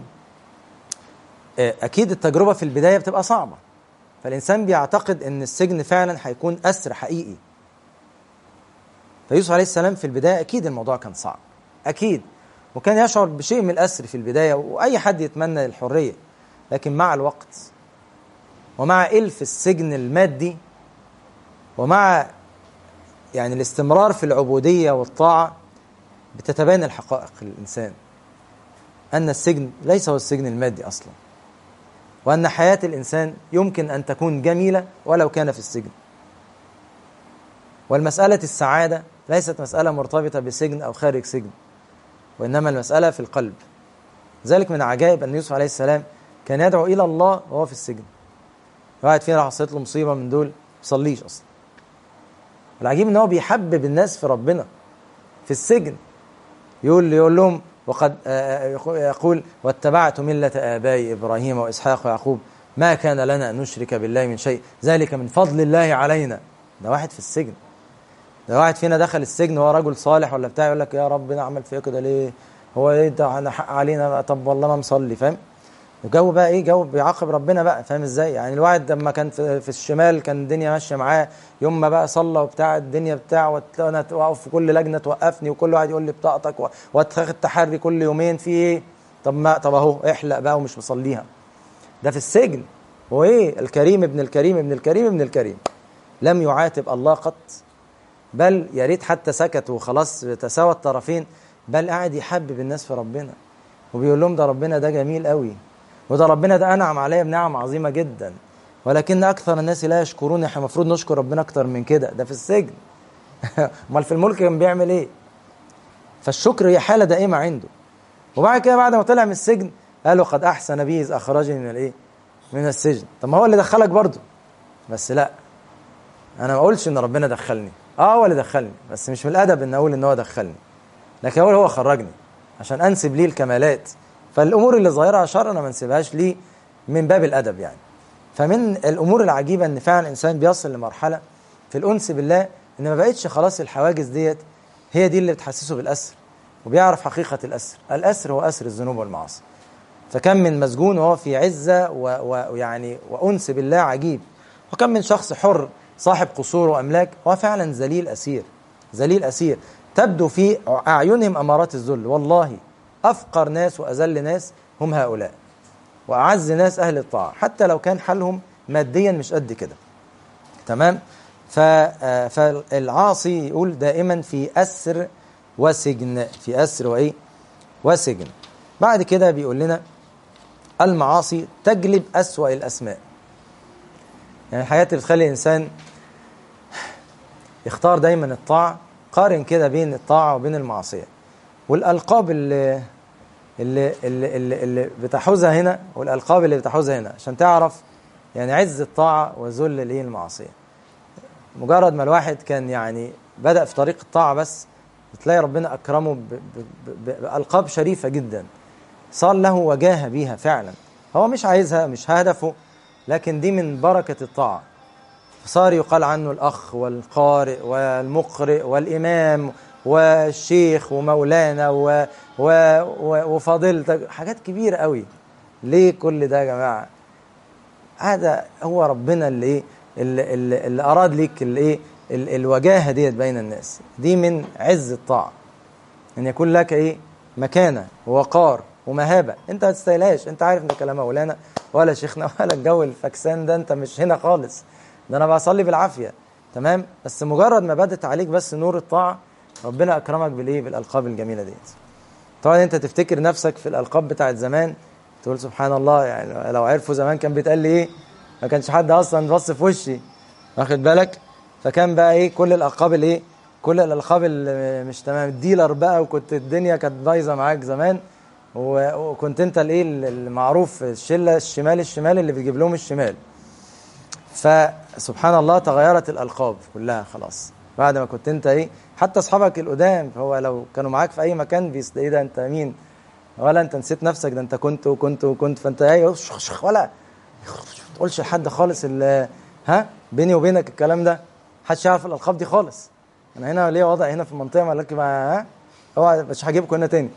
أكيد التجربة في البداية بتبقى صعبة فالإنسان بيعتقد إن السجن فعلا هيكون أسر حقيقي فيوسف عليه السلام في البداية أكيد الموضوع كان صعب أكيد وكان يشعر بشيء من الأسر في البداية وأي حد يتمنى الحرية لكن مع الوقت ومع إلف السجن المادي ومع يعني الاستمرار في العبودية والطاعة بتتبين الحقائق للإنسان أن السجن ليس هو السجن المادي أصلا وأن حياة الإنسان يمكن أن تكون جميلة ولو كان في السجن والمسألة السعادة ليست مسألة مرتبطة بسجن أو خارج سجن وإنما المسألة في القلب ذلك من عجائب أن يوسف عليه السلام كان يدعو إلى الله وهو في السجن واحد فينا راح حصلت له مصيبة من دول ما بيصليش أصلا والعجيب ان هو بيحبب الناس في ربنا في السجن يقول يقول لهم وقد يقول واتبعت ملة آبائي إبراهيم وإسحاق ويعقوب ما كان لنا أن نشرك بالله من شيء ذلك من فضل الله علينا ده واحد في السجن ده واحد فينا دخل السجن وهو رجل صالح ولا بتاع يقول لك يا رب نعمل فيا كده ليه هو ايه ده انا حق علينا طب والله ما مصلي فاهم وجو بقى ايه جو بيعاقب ربنا بقى فاهم ازاي يعني الواحد لما كان في, في الشمال كان الدنيا ماشيه معاه يوم ما بقى صلى وبتاع الدنيا بتاع وانا واقف في كل لجنه توقفني وكل واحد يقول لي بطاقتك واتخذ تحري كل يومين في ايه طب ما طب اهو احلق بقى ومش مصليها ده في السجن هو ايه الكريم ابن الكريم ابن الكريم ابن الكريم لم يعاتب الله قط بل يا ريت حتى سكت وخلاص تساوى الطرفين بل قاعد يحبب الناس في ربنا وبيقول لهم ده ربنا ده جميل قوي وده ربنا ده انعم عليا بنعم عظيمه جدا ولكن اكثر الناس لا يشكرون احنا المفروض نشكر ربنا اكتر من كده ده في السجن امال في الملك كان بيعمل ايه فالشكر هي حاله دائمه عنده وبعد كده بعد ما طلع من السجن قالوا قد احسن بي اذ اخرجني من الايه من السجن طب ما هو اللي دخلك برضه بس لا انا ما اقولش ان ربنا دخلني اه هو اللي دخلني بس مش من الادب ان اقول ان هو دخلني لكن اقول هو خرجني عشان انسب ليه الكمالات فالامور اللي ظاهرها شر انا ما انسبهاش ليه من باب الادب يعني فمن الامور العجيبه ان فعلا الانسان بيصل لمرحله في الانس بالله ان ما بقتش خلاص الحواجز ديت هي دي اللي بتحسسه بالاسر وبيعرف حقيقه الاسر الاسر هو اسر الذنوب والمعاصي فكم من مسجون وهو في عزه ويعني وانس بالله عجيب وكم من شخص حر صاحب قصور واملاك هو فعلا ذليل اسير ذليل اسير تبدو في اعينهم امارات الذل والله افقر ناس واذل ناس هم هؤلاء واعز ناس اهل الطاعه حتى لو كان حالهم ماديا مش قد كده تمام فالعاصي يقول دائما في اسر وسجن في اسر وايه وسجن بعد كده بيقول لنا المعاصي تجلب اسوا الاسماء يعني الحياه اللي بتخلي الانسان يختار دايما الطاعه قارن كده بين الطاعه وبين المعصيه والالقاب اللي اللي اللي اللي, اللي بتحوزها هنا والالقاب اللي بتحوزها هنا عشان تعرف يعني عز الطاعه وذل الايه المعصيه مجرد ما الواحد كان يعني بدا في طريق الطاعه بس تلاقي ربنا اكرمه بالقاب شريفه جدا صار له وجاهه بيها فعلا هو مش عايزها مش هدفه لكن دي من بركه الطاعه صار يقال عنه الاخ والقارئ والمقرئ والامام والشيخ ومولانا و... و... و... وفضيلتك حاجات كبيرة قوي ليه كل ده يا جماعة هذا هو ربنا اللي ايه اللي, اللي, اللي أراد ليك اللي ايه ال... الوجاهة ديت بين الناس دي من عز الطاعة أن يكون لك ايه مكانة ووقار ومهابة أنت ما تستاهلهاش أنت عارف إن كلام مولانا ولا شيخنا ولا الجو الفكسان ده أنت مش هنا خالص ده أنا بصلي بالعافية تمام بس مجرد ما بدت عليك بس نور الطاعة ربنا اكرمك بالايه بالالقاب الجميله ديت طبعا انت تفتكر نفسك في الالقاب بتاعت زمان تقول سبحان الله يعني لو عرفوا زمان كان بيتقال لي ايه ما كانش حد اصلا بص في وشي واخد بالك فكان بقى ايه كل الالقاب الايه كل الالقاب اللي مش تمام الديلر بقى وكنت الدنيا كانت بايظه معاك زمان و- وكنت انت الايه المعروف الشله الشمال الشمال اللي بيجيب لهم الشمال فسبحان الله تغيرت الالقاب كلها خلاص بعد ما كنت انت ايه حتى اصحابك القدام هو لو كانوا معاك في اي مكان بيست ايه ده انت مين ولا انت نسيت نفسك ده انت كنت وكنت وكنت فانت ايه شخ- شخ- ولا ما تقولش لحد خالص ال- ها بيني وبينك الكلام ده محدش يعرف الالقاب دي خالص انا هنا ليا وضع هنا في المنطقه مالك بقى ها هو مش هجيبكم هنا تاني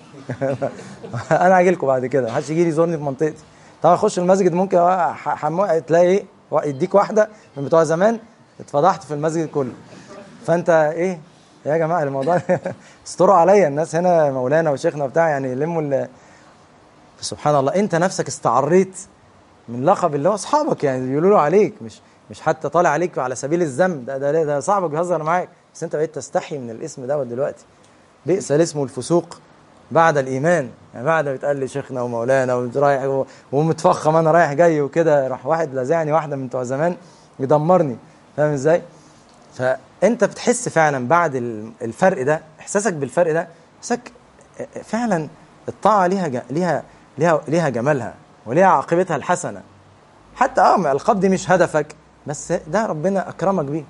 انا هاجي لكم بعد كده محدش يجي لي يزورني في منطقتي طبعا اخش المسجد ممكن ح- حمو... تلاقي ايه يديك واحده من بتوع زمان اتفضحت في المسجد كله فانت ايه يا جماعه الموضوع استروا عليا الناس هنا مولانا وشيخنا وبتاع يعني يلموا ال- سبحان الله انت نفسك استعريت من لقب اللي هو اصحابك يعني بيقولوا له عليك مش مش حتى طالع عليك على سبيل الذم ده ده, ده صاحبك بيهزر معاك بس انت بقيت تستحي من الاسم دوت دلوقتي بئس الاسم الفسوق بعد الايمان يعني بعد ما بيتقال لي شيخنا ومولانا ورايح و- ومتفخم انا رايح جاي وكده راح واحد لازعني واحده من بتوع زمان يدمرني فاهم ازاي؟ فانت بتحس فعلا بعد ال- الفرق ده احساسك بالفرق ده احساسك فعلا الطاعه ليها ج- ليها ليها ليها جمالها وليها عاقبتها الحسنه حتى اه الالقاب دي مش هدفك بس ده ربنا اكرمك بيه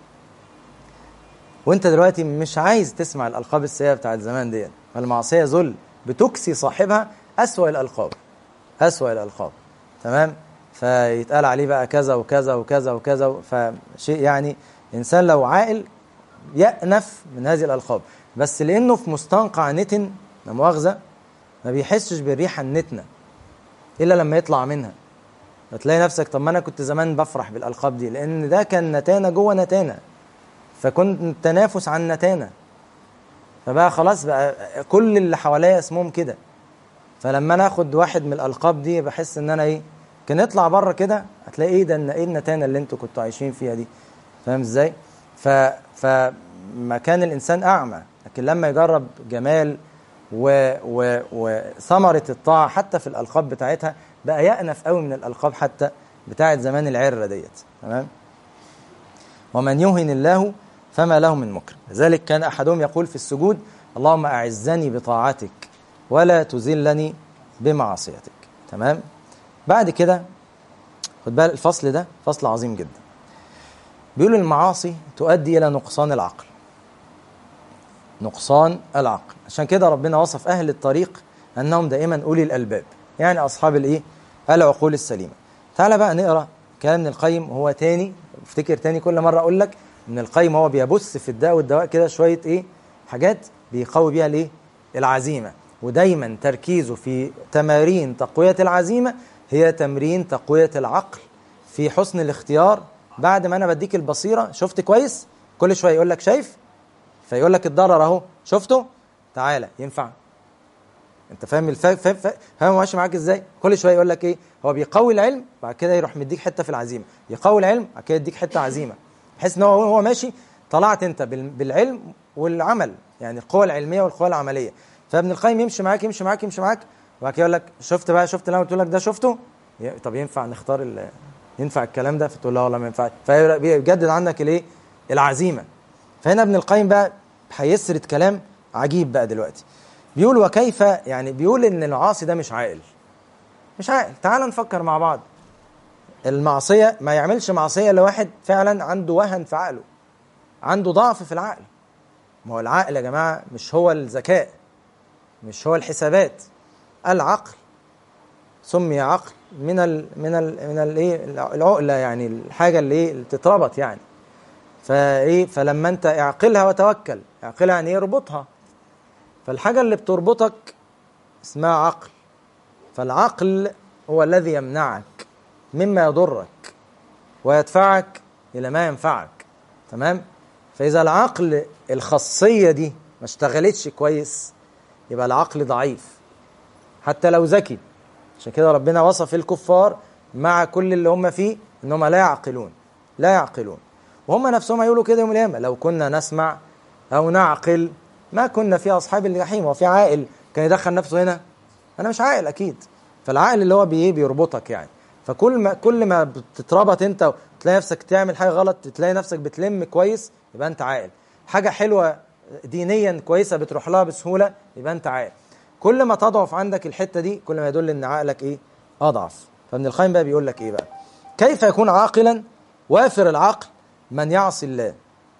وانت دلوقتي مش عايز تسمع الالقاب السيئه بتاعت زمان دي المعصيه ذل بتكسي صاحبها اسوأ الالقاب اسوأ الالقاب تمام فيتقال عليه بقى كذا وكذا وكذا وكذا فشيء يعني انسان لو عاقل يأنف من هذه الالقاب بس لانه في مستنقع نتن لا مؤاخذه ما بيحسش بالريحه النتنه الا لما يطلع منها فتلاقي نفسك طب ما انا كنت زمان بفرح بالالقاب دي لان ده كان نتانه جوه نتانه فكنت تنافس عن نتانه فبقى خلاص بقى كل اللي حواليا اسمهم كده فلما انا اخد واحد من الالقاب دي بحس ان انا ايه كان يطلع بره كده هتلاقي ايه ده ايه النتانه اللي انتوا كنتوا عايشين فيها دي فاهم ازاي ف فما كان الانسان اعمى لكن لما يجرب جمال و و وثمره الطاعه حتى في الالقاب بتاعتها بقى يأنف قوي من الالقاب حتى بتاعت زمان العره ديت تمام ومن يهن الله فما له من مكرم لذلك كان احدهم يقول في السجود اللهم اعزني بطاعتك ولا تذلني بمعصيتك تمام بعد كده خد بالك الفصل ده فصل عظيم جدا بيقول المعاصي تؤدي الى نقصان العقل نقصان العقل عشان كده ربنا وصف اهل الطريق انهم دائما اولي الالباب يعني اصحاب الايه العقول السليمه تعال بقى نقرا كلام ابن القيم هو تاني افتكر تاني كل مره اقول لك ابن القيم هو بيبث في الداء والدواء كده شويه ايه حاجات بيقوي بيها الايه العزيمه ودايما تركيزه في تمارين تقويه العزيمه هي تمرين تقويه العقل في حسن الاختيار بعد ما انا بديك البصيره شفت كويس كل شويه يقول لك شايف فيقول لك الضرر اهو شفته تعالى ينفع انت فاهم الف... فاهم فاهم فاهم ماشي معاك ازاي كل شويه يقول لك ايه هو بيقوي العلم بعد كده يروح مديك حته في العزيمه يقوي العلم بعد كده يديك حته عزيمه بحيث ان هو هو ماشي طلعت انت بال... بالعلم والعمل يعني القوى العلميه والقوى العمليه فابن القيم يمشي معاك يمشي معاك يمشي معاك وبعد كده يقول لك شفت بقى شفت اللي انا قلت لك ده شفته ي- طب ينفع نختار ال... ينفع الكلام ده فتقول لا والله ما ينفعش فيجدد عندك الايه العزيمه فهنا ابن القيم بقى هيسرد كلام عجيب بقى دلوقتي بيقول وكيف يعني بيقول ان العاصي ده مش عاقل مش عاقل تعال نفكر مع بعض المعصيه ما يعملش معصيه لواحد فعلا عنده وهن في عقله عنده ضعف في العقل ما هو العقل يا جماعه مش هو الذكاء مش هو الحسابات العقل سمي عقل من ال من ال من الايه العقله يعني الحاجه اللي ايه اللي تتربط يعني فايه فلما انت اعقلها وتوكل اعقلها يعني ايه اربطها فالحاجه اللي بتربطك اسمها عقل فالعقل هو الذي يمنعك مما يضرك ويدفعك الى ما ينفعك تمام فاذا العقل الخاصيه دي ما اشتغلتش كويس يبقى العقل ضعيف حتى لو ذكي عشان كده ربنا وصف الكفار مع كل اللي هم فيه ان هم لا يعقلون لا يعقلون وهم نفسهم هيقولوا كده يوم القيامه لو كنا نسمع او نعقل ما كنا في اصحاب الجحيم وفي عاقل كان يدخل نفسه هنا انا مش عاقل اكيد فالعقل اللي هو بي بيربطك يعني فكل ما كل ما بتتربط انت وتلاقي نفسك تعمل حاجه غلط تلاقي نفسك بتلم كويس يبقى انت عاقل حاجه حلوه دينيا كويسه بتروح لها بسهوله يبقى انت عاقل كل ما تضعف عندك الحته دي كل ما يدل ان عقلك ايه اضعف فابن القيم بقى بيقول لك ايه بقى كيف يكون عاقلا وافر العقل من يعصي الله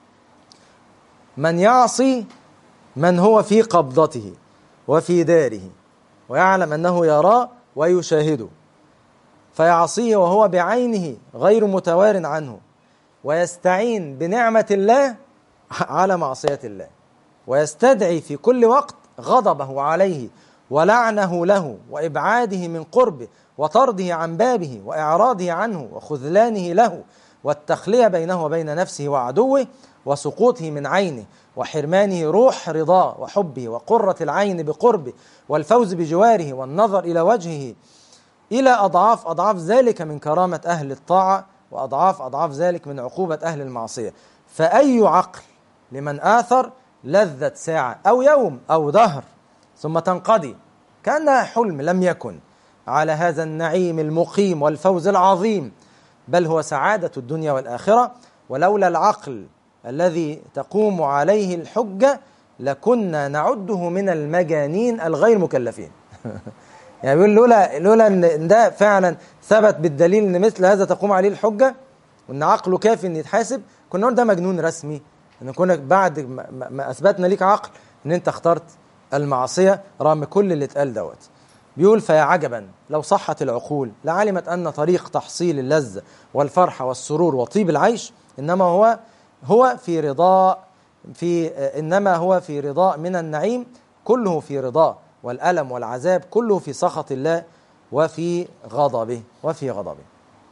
من يعصي من هو في قبضته وفي داره ويعلم انه يراه ويشاهده فيعصيه وهو بعينه غير متوار عنه ويستعين بنعمه الله على معصيه الله ويستدعي في كل وقت غضبه عليه ولعنه له وابعاده من قربه وطرده عن بابه واعراضه عنه وخذلانه له والتخليه بينه وبين نفسه وعدوه وسقوطه من عينه وحرمانه روح رضاه وحبه وقرة العين بقربه والفوز بجواره والنظر إلى وجهه إلى أضعاف أضعاف ذلك من كرامة أهل الطاعة وأضعاف أضعاف ذلك من عقوبة أهل المعصية فأي عقل لمن آثر لذة ساعة أو يوم أو دهر ثم تنقضي كأنها حلم لم يكن على هذا النعيم المقيم والفوز العظيم بل هو سعادة الدنيا والآخرة ولولا العقل الذي تقوم عليه الحجة لكنا نعده من المجانين الغير مكلفين يعني بيقول لولا لولا ان ده فعلا ثبت بالدليل ان مثل هذا تقوم عليه الحجه وان عقله كافي ان يتحاسب كنا نقول ده مجنون رسمي ان كنا بعد ما, ما اثبتنا ليك عقل ان انت اخترت المعصيه رغم كل اللي اتقال دوت بيقول فيا عجبا لو صحت العقول لعلمت ان طريق تحصيل اللذه والفرحه والسرور وطيب العيش انما هو هو في رضاء في انما هو في رضاء من النعيم كله في رضاه والالم والعذاب كله في سخط الله وفي غضبه وفي غضبه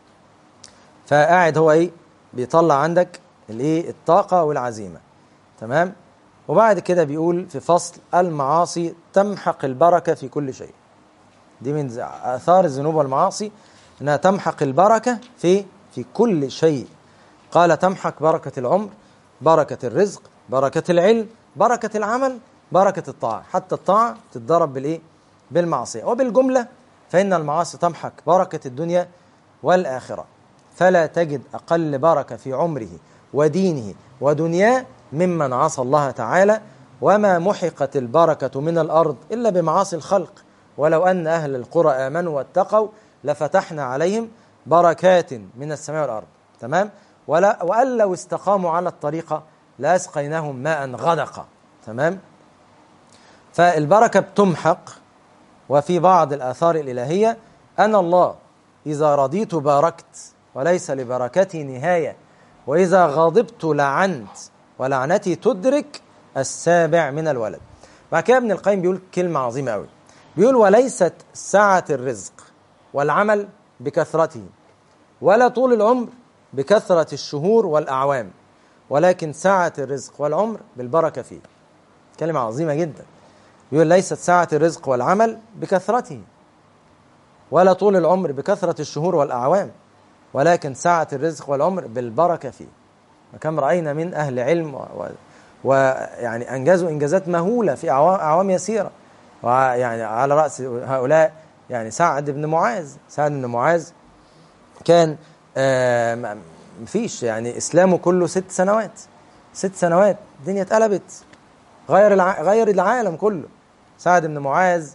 فقاعد هو ايه بيطلع عندك الايه الطاقه والعزيمه تمام وبعد كده بيقول في فصل المعاصي تمحق البركه في كل شيء دي من اثار الذنوب والمعاصي انها تمحق البركه في في كل شيء قال تمحق بركه العمر بركه الرزق بركه العلم بركه العمل بركه الطاعه حتى الطاعه تتضرب بالايه بالمعصيه وبالجمله فان المعاصي تمحق بركه الدنيا والاخره فلا تجد اقل بركه في عمره ودينه ودنياه ممن عصى الله تعالى وما محقت البركه من الارض الا بمعاصي الخلق ولو ان اهل القرى امنوا واتقوا لفتحنا عليهم بركات من السماء والارض تمام ولا وان لو استقاموا على الطريقه لاسقيناهم ماء غدقا تمام فالبركه بتمحق وفي بعض الاثار الالهيه انا الله اذا رضيت باركت وليس لبركتي نهايه واذا غضبت لعنت ولعنتي تدرك السابع من الولد بعد كده ابن القيم بيقول كلمه عظيمه قوي بيقول وليست سعه الرزق والعمل بكثرته ولا طول العمر بكثرة الشهور والأعوام ولكن سعة الرزق والعمر بالبركة فيه كلمة عظيمة جدا يقول ليست سعة الرزق والعمل بكثرته ولا طول العمر بكثرة الشهور والأعوام ولكن سعة الرزق والعمر بالبركة فيه وكم رأينا من أهل علم ويعني و... أنجزوا إنجازات مهولة في أعوام, أعوام يسيرة ويعني على رأس هؤلاء يعني سعد بن معاذ سعد بن معاذ كان آه مفيش يعني اسلامه كله ست سنوات ست سنوات الدنيا اتقلبت غير الع... غير العالم كله سعد بن معاذ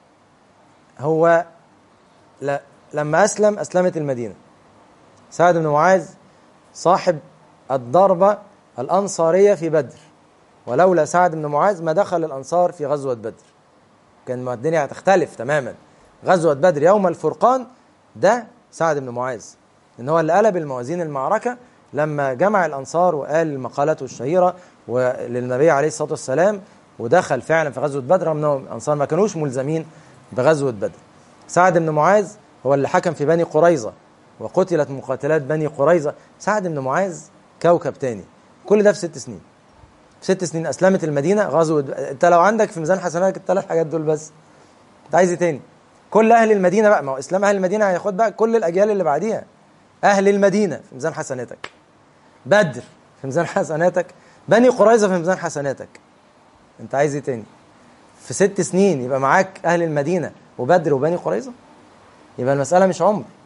هو ل... لما اسلم اسلمت المدينه سعد بن معاذ صاحب الضربه الانصاريه في بدر ولولا سعد بن معاذ ما دخل الانصار في غزوه بدر كان الدنيا هتختلف تماما غزوه بدر يوم الفرقان ده سعد بن معاذ ان هو اللي قلب الموازين المعركه لما جمع الانصار وقال مقالته الشهيره للنبي عليه الصلاه والسلام ودخل فعلا في غزوه بدر رغم انهم الانصار ما كانوش ملزمين بغزوه بدر. سعد بن معاذ هو اللي حكم في بني قريظه وقتلت مقاتلات بني قريظه، سعد بن معاذ كوكب تاني. كل ده في ست سنين. في ست سنين اسلمت المدينه غزوه انت لو عندك في ميزان حسناتك الثلاث حاجات دول بس انت عايز ايه تاني؟ كل اهل المدينه بقى ما هو اسلام اهل المدينه هياخد بقى كل الاجيال اللي بعديها أهل المدينة في ميزان حسناتك بدر في ميزان حسناتك بني قريظة في ميزان حسناتك أنت عايز إيه تاني؟ في ست سنين يبقى معاك أهل المدينة وبدر وبني قريظة يبقى المسألة مش عمر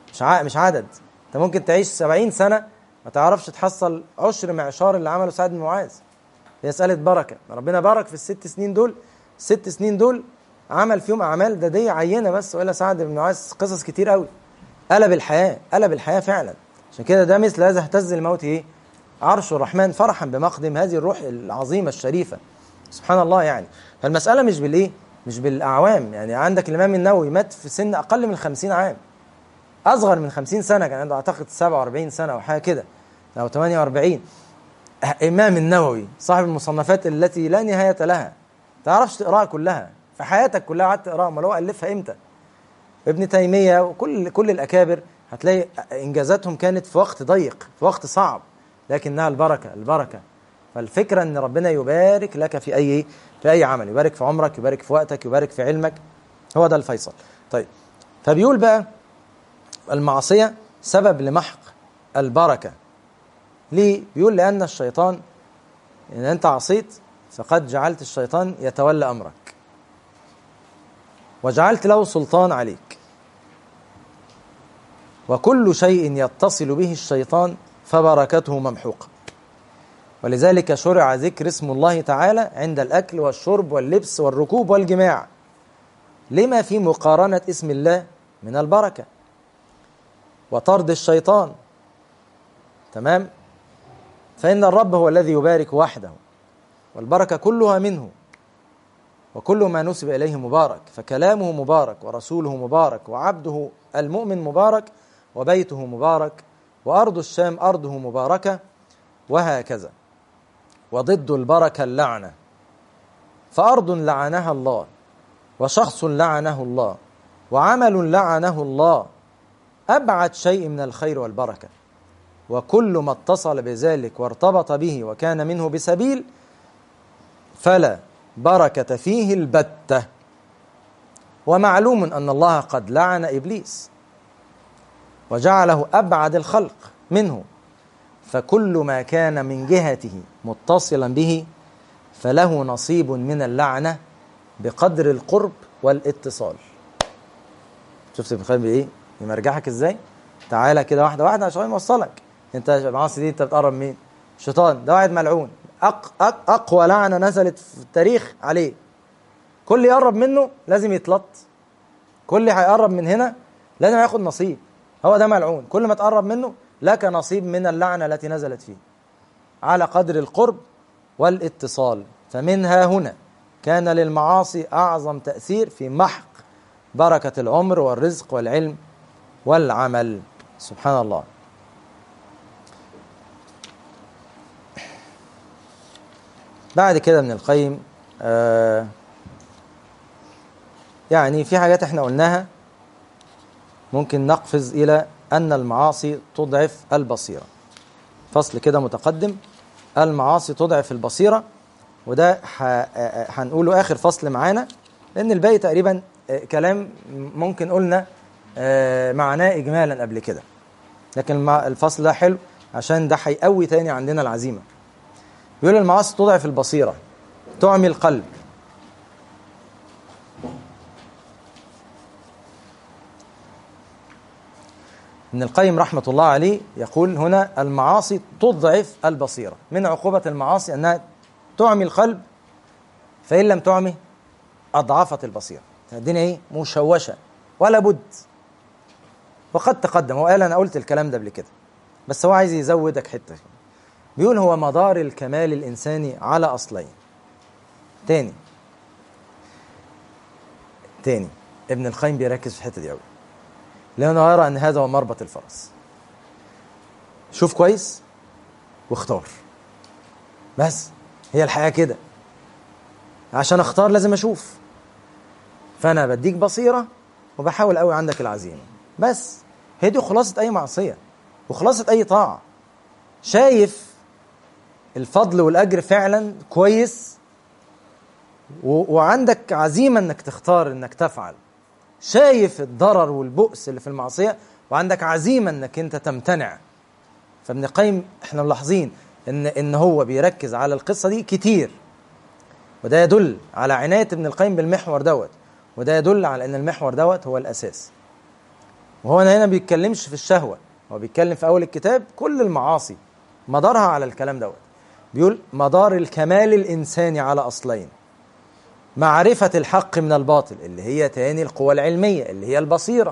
مش ع... مش عدد انت ممكن تعيش 70 سنه ما تعرفش تحصل عشر معشار اللي عمله سعد بن معاذ هي مساله بركه ربنا بارك في الست سنين دول الست سنين دول عمل فيهم اعمال ده دي عينه بس ولا سعد بن معاذ قصص كتير قوي قلب الحياه قلب الحياه فعلا عشان كده ده مثل هذا اهتز الموت ايه عرش الرحمن فرحا بمقدم هذه الروح العظيمه الشريفه سبحان الله يعني فالمساله مش بالايه مش بالاعوام يعني عندك الامام النووي مات في سن اقل من 50 عام اصغر من 50 سنه كان عنده اعتقد 47 سنه او حاجه كده او 48 امام النووي صاحب المصنفات التي لا نهايه لها تعرفش تقراها كلها في حياتك كلها قعدت تقراها امال هو الفها امتى ابن تيميه وكل كل الاكابر هتلاقي انجازاتهم كانت في وقت ضيق في وقت صعب لكنها البركه البركه فالفكره ان ربنا يبارك لك في اي في اي عمل يبارك في عمرك يبارك في وقتك يبارك في علمك هو ده الفيصل طيب فبيقول بقى المعصيه سبب لمحق البركه ليه بيقول لان الشيطان ان انت عصيت فقد جعلت الشيطان يتولى امرك وجعلت له سلطان عليك وكل شيء يتصل به الشيطان فبركته ممحوقه ولذلك شرع ذكر اسم الله تعالى عند الاكل والشرب واللبس والركوب والجماع لما في مقارنه اسم الله من البركه وطرد الشيطان تمام فان الرب هو الذي يبارك وحده والبركه كلها منه وكل ما نسب اليه مبارك فكلامه مبارك ورسوله مبارك وعبده المؤمن مبارك وبيته مبارك وارض الشام ارضه مباركه وهكذا وضد البركه اللعنه فارض لعنها الله وشخص لعنه الله وعمل لعنه الله ابعد شيء من الخير والبركه وكل ما اتصل بذلك وارتبط به وكان منه بسبيل فلا بركه فيه البته ومعلوم ان الله قد لعن ابليس وجعله ابعد الخلق منه فكل ما كان من جهته متصلا به فله نصيب من اللعنه بقدر القرب والاتصال شفت ابن القيم بايه يمرجحك ازاي تعالى كده واحده واحده عشان يوصلك انت معاصي دي انت بتقرب مين الشيطان ده واحد ملعون أق أق اقوى لعنه نزلت في التاريخ عليه كل يقرب منه لازم يتلط كل هيقرب من هنا لازم ياخد نصيب هو ده ملعون كل ما تقرب منه لك نصيب من اللعنه التي نزلت فيه على قدر القرب والاتصال فمنها هنا كان للمعاصي اعظم تاثير في محق بركه العمر والرزق والعلم والعمل سبحان الله بعد كده ابن القيم آه يعني في حاجات احنا قلناها ممكن نقفز الى ان المعاصي تضعف البصيره فصل كده متقدم المعاصي تضعف البصيره وده هنقوله اخر فصل معانا لان الباقي تقريبا كلام ممكن قلنا معناه اجمالا قبل كده لكن الفصل ده حلو عشان ده هيقوي تاني عندنا العزيمه بيقول المعاصي تضعف البصيره تعمي القلب ابن القيم رحمة الله عليه يقول هنا المعاصي تضعف البصيرة من عقوبة المعاصي أنها تعمي القلب فإن لم تعمي أضعفت البصيرة الدنيا إيه مشوشة ولا بد وقد تقدم وقال أنا قلت الكلام ده قبل كده بس هو عايز يزودك حتة بيقول هو مدار الكمال الإنساني على أصلين تاني تاني ابن القيم بيركز في الحتة دي قوي لأنه يرى أن هذا هو مربط الفرس شوف كويس واختار بس هي الحياة كده عشان اختار لازم اشوف فانا بديك بصيرة وبحاول قوي عندك العزيمة بس هي دي خلاصة اي معصية وخلاصة اي طاعة شايف الفضل والاجر فعلا كويس و... وعندك عزيمة انك تختار انك تفعل شايف الضرر والبؤس اللي في المعصيه وعندك عزيمه انك انت تمتنع فابن القيم احنا ملاحظين ان ان هو بيركز على القصه دي كتير وده يدل على عنايه ابن القيم بالمحور دوت وده يدل على ان المحور دوت هو الاساس وهو هنا بيتكلمش في الشهوة هو بيتكلم في أول الكتاب كل المعاصي مدارها على الكلام دوت بيقول مدار الكمال الإنساني على أصلين معرفة الحق من الباطل اللي هي تاني القوى العلمية اللي هي البصيرة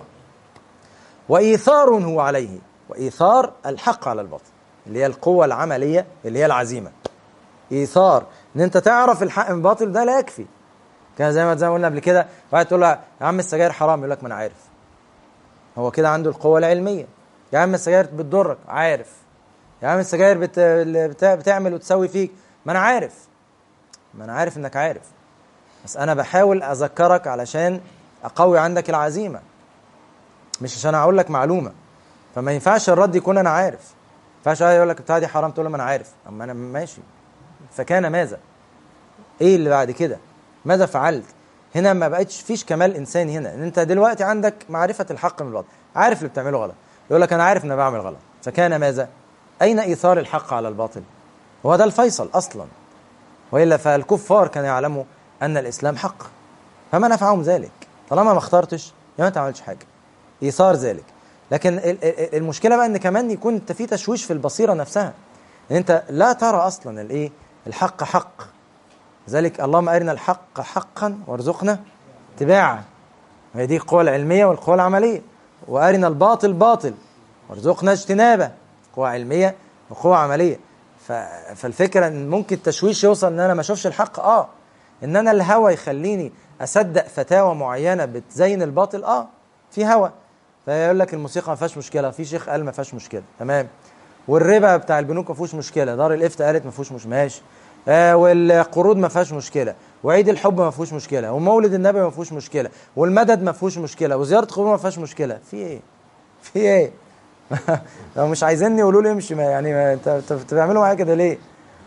وإيثار هو عليه وإيثار الحق على الباطل اللي هي القوة العملية اللي هي العزيمة إيثار إن أنت تعرف الحق من الباطل ده لا يكفي كان زي ما زي ما قلنا قبل كده واحد تقول له يا عم السجاير حرام يقول لك ما أنا عارف هو كده عنده القوة العلمية يا عم السجاير بتضرك عارف يا عم السجاير بت... بت... بتعمل وتسوي فيك ما أنا عارف ما أنا عارف إنك عارف بس أنا بحاول أذكرك علشان أقوي عندك العزيمة مش عشان أقول لك معلومة فما ينفعش الرد يكون أنا عارف ما ينفعش يقول لك بتاع دي حرام تقول له ما أنا عارف أما أنا ماشي فكان ماذا؟ إيه اللي بعد كده؟ ماذا فعلت؟ هنا ما بقتش فيش كمال انساني هنا ان انت دلوقتي عندك معرفه الحق من الباطل عارف اللي بتعمله غلط يقول لك انا عارف ان بعمل غلط فكان ماذا اين ايثار الحق على الباطل هو ده الفيصل اصلا والا فالكفار كانوا يعلموا ان الاسلام حق فما نفعهم ذلك طالما ما اخترتش يبقى انت ما عملتش حاجه ايثار ذلك لكن المشكله بقى ان كمان يكون انت في تشويش في البصيره نفسها ان انت لا ترى اصلا الايه الحق حق ذلك اللهم أرنا الحق حقا وارزقنا اتباعه هي دي القوة العلمية والقوة العملية وأرنا الباطل باطل وارزقنا اجتنابه قوة علمية وقوة عملية ف... فالفكرة ان ممكن التشويش يوصل ان انا ما اشوفش الحق اه ان انا الهوى يخليني اصدق فتاوى معينة بتزين الباطل اه في هوى فيقول لك الموسيقى ما فيهاش مشكلة في شيخ قال ما فيهاش مشكلة تمام والربا بتاع البنوك ما فيهوش مشكلة دار الافتاء قالت ما فيهوش مش ماشي آه والقروض ما فيهاش مشكله وعيد الحب ما فيهوش مشكله ومولد النبي ما فيهوش مشكله والمدد ما فيهوش مشكله وزياره قبور ما فيهاش مشكله في ايه في ايه لو مش عايزيني يقولوا لي امشي ما يعني ما انت انت بتعملوا معايا كده ليه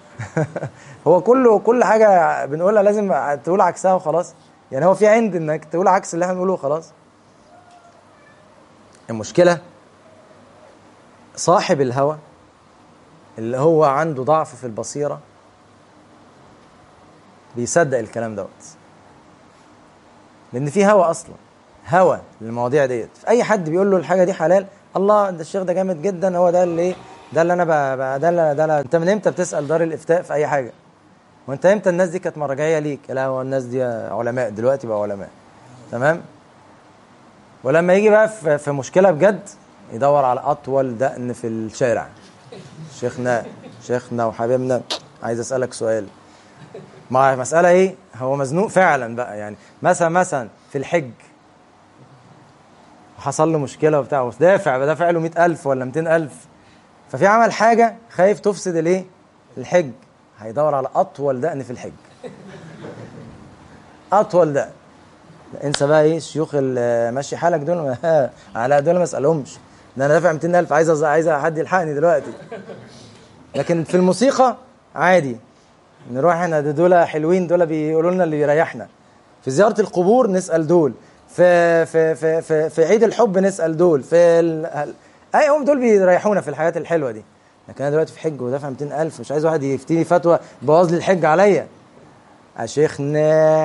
هو كله كل حاجه بنقولها لازم تقول عكسها وخلاص يعني هو في عند انك تقول عكس اللي احنا بنقوله وخلاص المشكله صاحب الهوى اللي هو عنده ضعف في البصيره بيصدق الكلام دوت لان في هوى اصلا هوى للمواضيع ديت اي حد بيقول له الحاجه دي حلال الله ده الشيخ ده جامد جدا هو ده اللي ايه ده اللي انا بقى ده اللي ده اللي انت من امتى بتسال دار الافتاء في اي حاجه وانت امتى الناس دي كانت مرجعيه ليك لا هو الناس دي علماء دلوقتي بقى علماء تمام ولما يجي بقى في, في مشكله بجد يدور على اطول دقن في الشارع شيخنا شيخنا وحبيبنا عايز اسالك سؤال مع مسألة إيه؟ هو مزنوق فعلا بقى يعني مثلا مثلا في الحج حصل له مشكلة وبتاع دافع بدافع له 100000 ولا 200000 ففي عمل حاجة خايف تفسد الإيه؟ الحج هيدور على أطول دقن في الحج أطول دقن انسى بقى ايه الشيوخ اللي ماشي حالك دول على دول ما اسالهمش ده انا دافع 200000 عايز عايز حد يلحقني دلوقتي لكن في الموسيقى عادي نروح احنا دول حلوين دول بيقولوا لنا اللي بيريحنا في زياره القبور نسال دول في في في في, في عيد الحب نسال دول في ال... اي هم دول بيريحونا في الحاجات الحلوه دي لكن انا دلوقتي في حج ودافع 200000 مش عايز واحد يفتيني فتوى بوظ لي الحج عليا يا شيخنا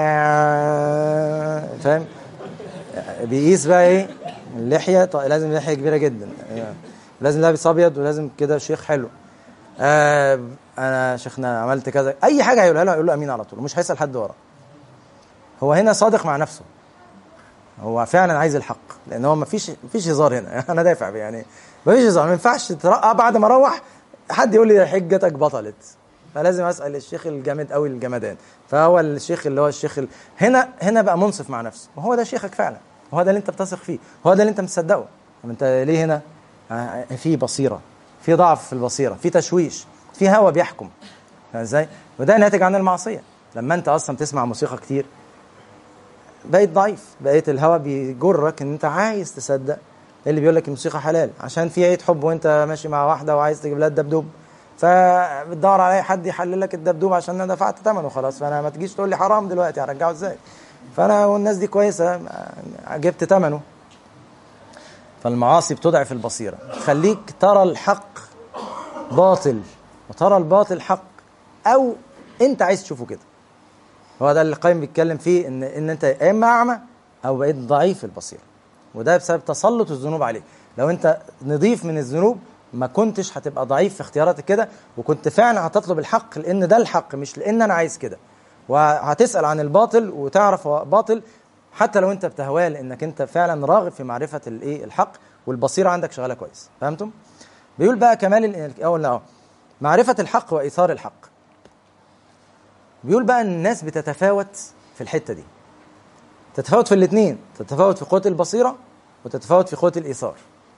فاهم بيقيس بقى ايه اللحيه طيب لازم لحيه كبيره جدا لازم لابس ابيض ولازم كده شيخ حلو آه انا شيخنا عملت كذا اي حاجه هيقولها له هيقول له امين على طول مش هيسال حد ورا هو هنا صادق مع نفسه هو فعلا عايز الحق لان هو ما فيش فيش هزار هنا انا دافع يعني ما فيش هزار ما ينفعش ترقى بعد ما اروح حد يقول لي حجتك بطلت فلازم اسال الشيخ الجامد قوي الجمدان فهو الشيخ اللي هو الشيخ ال... هنا هنا بقى منصف مع نفسه وهو ده شيخك فعلا وهو ده اللي انت بتثق فيه هو ده اللي انت مصدقه طب انت ليه هنا في بصيره في ضعف في البصيره في تشويش في هوى بيحكم ازاي وده ناتج عن المعصيه لما انت اصلا تسمع موسيقى كتير بقيت ضعيف بقيت الهوى بيجرك ان انت عايز تصدق اللي بيقول لك الموسيقى حلال عشان في عيد حب وانت ماشي مع واحده وعايز تجيب لها الدبدوب فبتدور على اي حد يحلل لك الدبدوب عشان انا دفعت ثمنه خلاص فانا ما تجيش تقول لي حرام دلوقتي هرجعه ازاي فانا والناس دي كويسه جبت ثمنه فالمعاصي بتضعف البصيره تخليك ترى الحق باطل وترى الباطل حق او انت عايز تشوفه كده هو ده اللي القيم بيتكلم فيه ان ان انت يا اما اعمى او بقيت ضعيف البصيره وده بسبب تسلط الذنوب عليك لو انت نضيف من الذنوب ما كنتش هتبقى ضعيف في اختياراتك كده وكنت فعلا هتطلب الحق لان ده الحق مش لان انا عايز كده وهتسال عن الباطل وتعرف هو باطل حتى لو انت بتهواه لانك انت فعلا راغب في معرفه الايه الحق والبصيره عندك شغاله كويس فهمتم بيقول بقى كمال الاول لا معرفه الحق وايثار الحق بيقول بقى ان الناس بتتفاوت في الحته دي تتفاوت في الاثنين تتفاوت في قوه البصيره وتتفاوت في قوه الايثار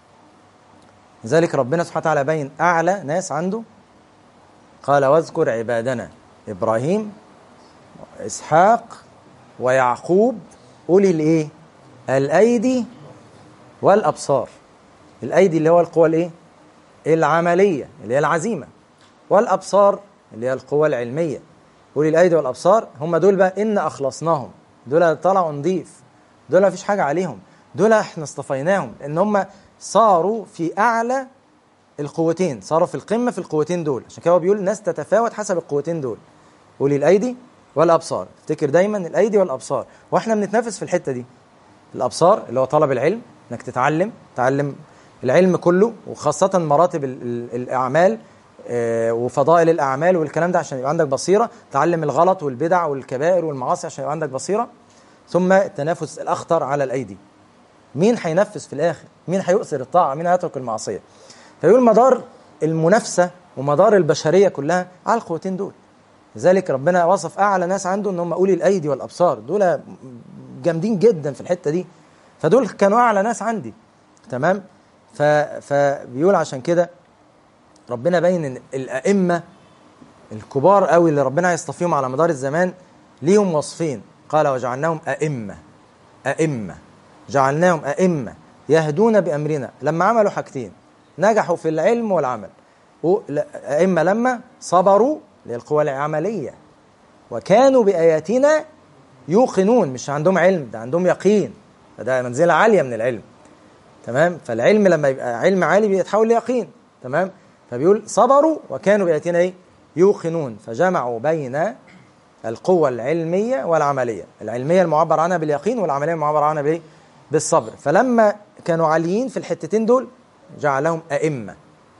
لذلك ربنا سبحانه وتعالى بين اعلى ناس عنده قال واذكر عبادنا ابراهيم اسحاق ويعقوب اولي الايه الايدي والابصار الايدي اللي هو القوى الايه العمليه اللي هي العزيمه والابصار اللي هي القوى العلميه اولي الايدي والابصار هم دول بقى ان اخلصناهم دول طلعوا نضيف دول ما فيش حاجه عليهم دول احنا اصطفيناهم لان هم صاروا في اعلى القوتين صاروا في القمه في القوتين دول عشان كده هو بيقول الناس تتفاوت حسب القوتين دول اولي الايدي والابصار افتكر دايما الايدي والابصار واحنا بنتنافس في الحته دي الابصار اللي هو طلب العلم انك تتعلم تعلم العلم كله وخاصه مراتب الاعمال وفضائل الاعمال والكلام ده عشان يبقى عندك بصيره تعلم الغلط والبدع والكبائر والمعاصي عشان يبقى عندك بصيره ثم التنافس الاخطر على الايدي مين هينفذ في الاخر مين هيؤثر الطاعه مين هيترك المعصيه فيقول مدار المنافسه ومدار البشريه كلها على القوتين دول لذلك ربنا وصف اعلى ناس عنده ان هم اولي الايدي والابصار دول جامدين جدا في الحته دي فدول كانوا اعلى ناس عندي تمام ف... فبيقول عشان كده ربنا بين ان الائمه الكبار قوي اللي ربنا هيصطفيهم على مدار الزمان ليهم وصفين قال وجعلناهم ائمه ائمه جعلناهم ائمه يهدون بامرنا لما عملوا حاجتين نجحوا في العلم والعمل ائمه لما صبروا للقوى العمليه وكانوا باياتنا يوقنون مش عندهم علم ده عندهم يقين فده منزله عاليه من العلم تمام فالعلم لما يبقى علم عالي بيتحول ليقين تمام فبيقول صبروا وكانوا بياتنا ايه يوقنون فجمعوا بين القوة العلمية والعملية العلمية المعبر عنها باليقين والعملية المعبر عنها بايه بالصبر فلما كانوا عاليين في الحتتين دول جعلهم أئمة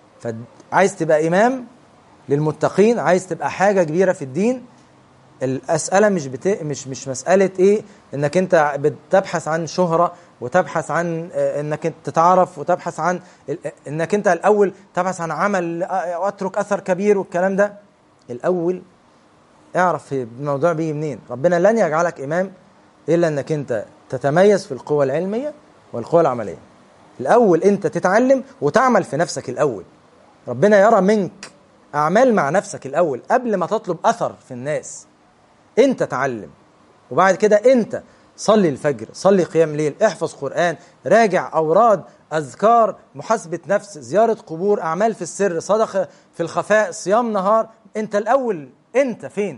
فعايز تبقى إمام للمتقين عايز تبقى حاجة كبيرة في الدين الأسئلة مش بت... مش مش مسألة إيه إنك أنت بتبحث عن شهرة وتبحث عن إنك أنت تتعرف وتبحث عن إنك أنت الأول تبحث عن عمل وأترك أثر كبير والكلام ده الأول اعرف الموضوع بيجي منين ربنا لن يجعلك إمام إلا إنك أنت تتميز في القوة العلمية والقوة العملية الأول أنت تتعلم وتعمل في نفسك الأول ربنا يرى منك أعمال مع نفسك الأول قبل ما تطلب أثر في الناس أنت تعلم وبعد كده أنت صلي الفجر صلي قيام ليل احفظ قرآن راجع أوراد أذكار محاسبة نفس زيارة قبور أعمال في السر صدقة في الخفاء صيام نهار أنت الأول أنت فين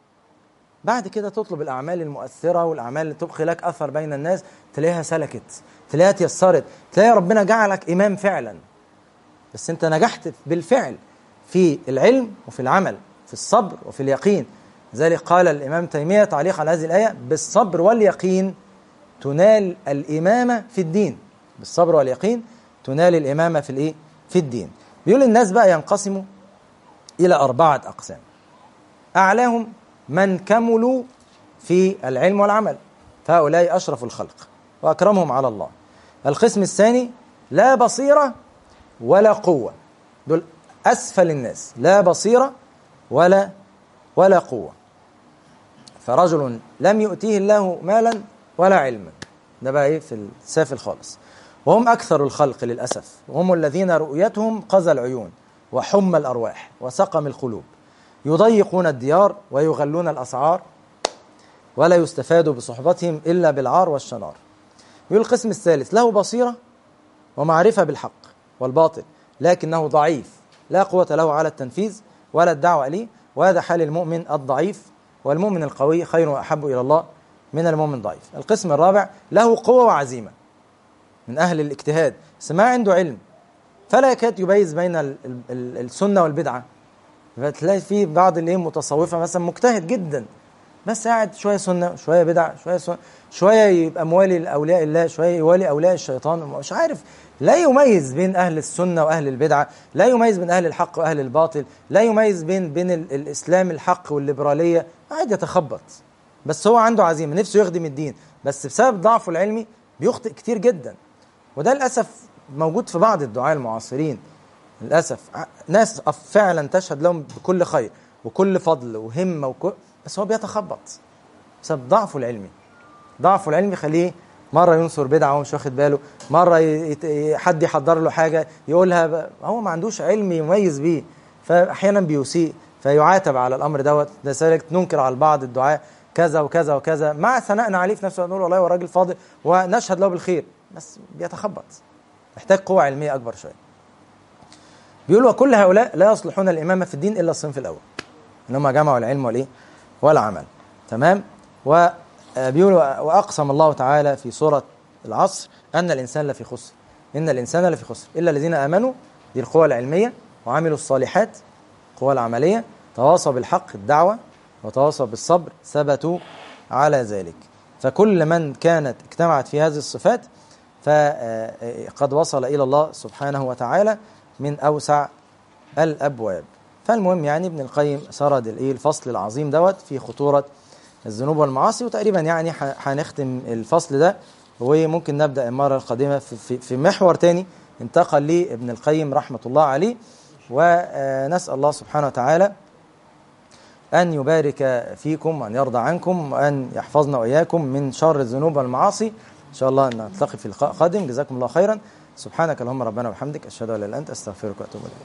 بعد كده تطلب الأعمال المؤثرة والأعمال اللي تبقي لك أثر بين الناس تلاقيها سلكت تلاقيها تيسرت تلاقي ربنا جعلك إمام فعلا بس أنت نجحت بالفعل في العلم وفي العمل في الصبر وفي اليقين ذلك قال الإمام تيمية تعليق على هذه الآية بالصبر واليقين تنال الإمامة في الدين بالصبر واليقين تنال الإمامة في الإيه؟ في الدين بيقول الناس بقى ينقسموا إلى أربعة أقسام أعلاهم من كملوا في العلم والعمل فهؤلاء أشرف الخلق وأكرمهم على الله القسم الثاني لا بصيرة ولا قوة دول أسفل الناس لا بصيرة ولا ولا قوة فرجل لم يؤتيه الله مالا ولا علما ده بقى ايه في السافل خالص وهم أكثر الخلق للأسف وهم الذين رؤيتهم قذى العيون وحمى الأرواح وسقم القلوب يضيقون الديار ويغلون الأسعار ولا يستفاد بصحبتهم إلا بالعار والشنار يقول القسم الثالث له بصيرة ومعرفة بالحق والباطل لكنه ضعيف لا قوة له على التنفيذ ولا الدعوة إليه وهذا حال المؤمن الضعيف والمؤمن القوي خير وأحب إلى الله من المؤمن الضعيف القسم الرابع له قوة وعزيمة من أهل الاجتهاد بس ما عنده علم فلا يكاد يميز بين ال ال السنة والبدعة فتلاقي في بعض الايه متصوفة مثلا مجتهد جدا بس قاعد شويه سنه شويه بدع شويه سنة شويه يبقى موالي لاولياء الله شويه يوالي اولياء الشيطان مش عارف لا يميز بين اهل السنه واهل البدعه لا يميز بين اهل الحق واهل الباطل لا يميز بين بين ال- الاسلام الحق والليبراليه قاعد يتخبط بس هو عنده عزيمه نفسه يخدم الدين بس بسبب ضعفه العلمي بيخطئ كتير جدا وده للاسف موجود في بعض الدعاة المعاصرين للاسف ع- ناس أف- فعلا تشهد لهم بكل خير وكل فضل وهمه وكل بس هو بيتخبط بسبب ضعفه العلمي ضعفه العلمي يخليه مره ينصر بدعه وهو مش واخد باله مره ي- يت- ي- حد يحضر له حاجه يقولها ب- هو ما عندوش علم يميز بيه فاحيانا بيسيء فيعاتب على الامر دوت لذلك ننكر على بعض الدعاء كذا وكذا وكذا مع ثنائنا عليه في نفس الوقت نقول والله هو راجل فاضل ونشهد له بالخير بس بيتخبط محتاج قوه علميه اكبر شويه بيقول وكل هؤلاء لا يصلحون الامامه في الدين الا الصنف الاول ان هم جمعوا العلم والايه والعمل تمام وبيقول واقسم الله تعالى في سوره العصر ان الانسان لفي خسر ان الانسان لفي خسر الا الذين امنوا دي القوى العلميه وعملوا الصالحات القوى العمليه تواصوا بالحق الدعوه وتواصوا بالصبر ثبتوا على ذلك فكل من كانت اجتمعت في هذه الصفات فقد وصل الى الله سبحانه وتعالى من اوسع الابواب فالمهم يعني ابن القيم سرد الايه الفصل العظيم دوت في خطوره الذنوب والمعاصي وتقريبا يعني ح- هنختم الفصل ده وممكن نبدا المره القادمه في, في, في محور تاني انتقل ليه ابن القيم رحمه الله عليه ونسال الله سبحانه وتعالى أن يبارك فيكم وأن يرضى عنكم وأن يحفظنا وإياكم من شر الذنوب والمعاصي إن شاء الله نلتقي في لقاء قادم جزاكم الله خيرا سبحانك اللهم ربنا وبحمدك أشهد أن لا إله إلا أنت أستغفرك وأتوب إليك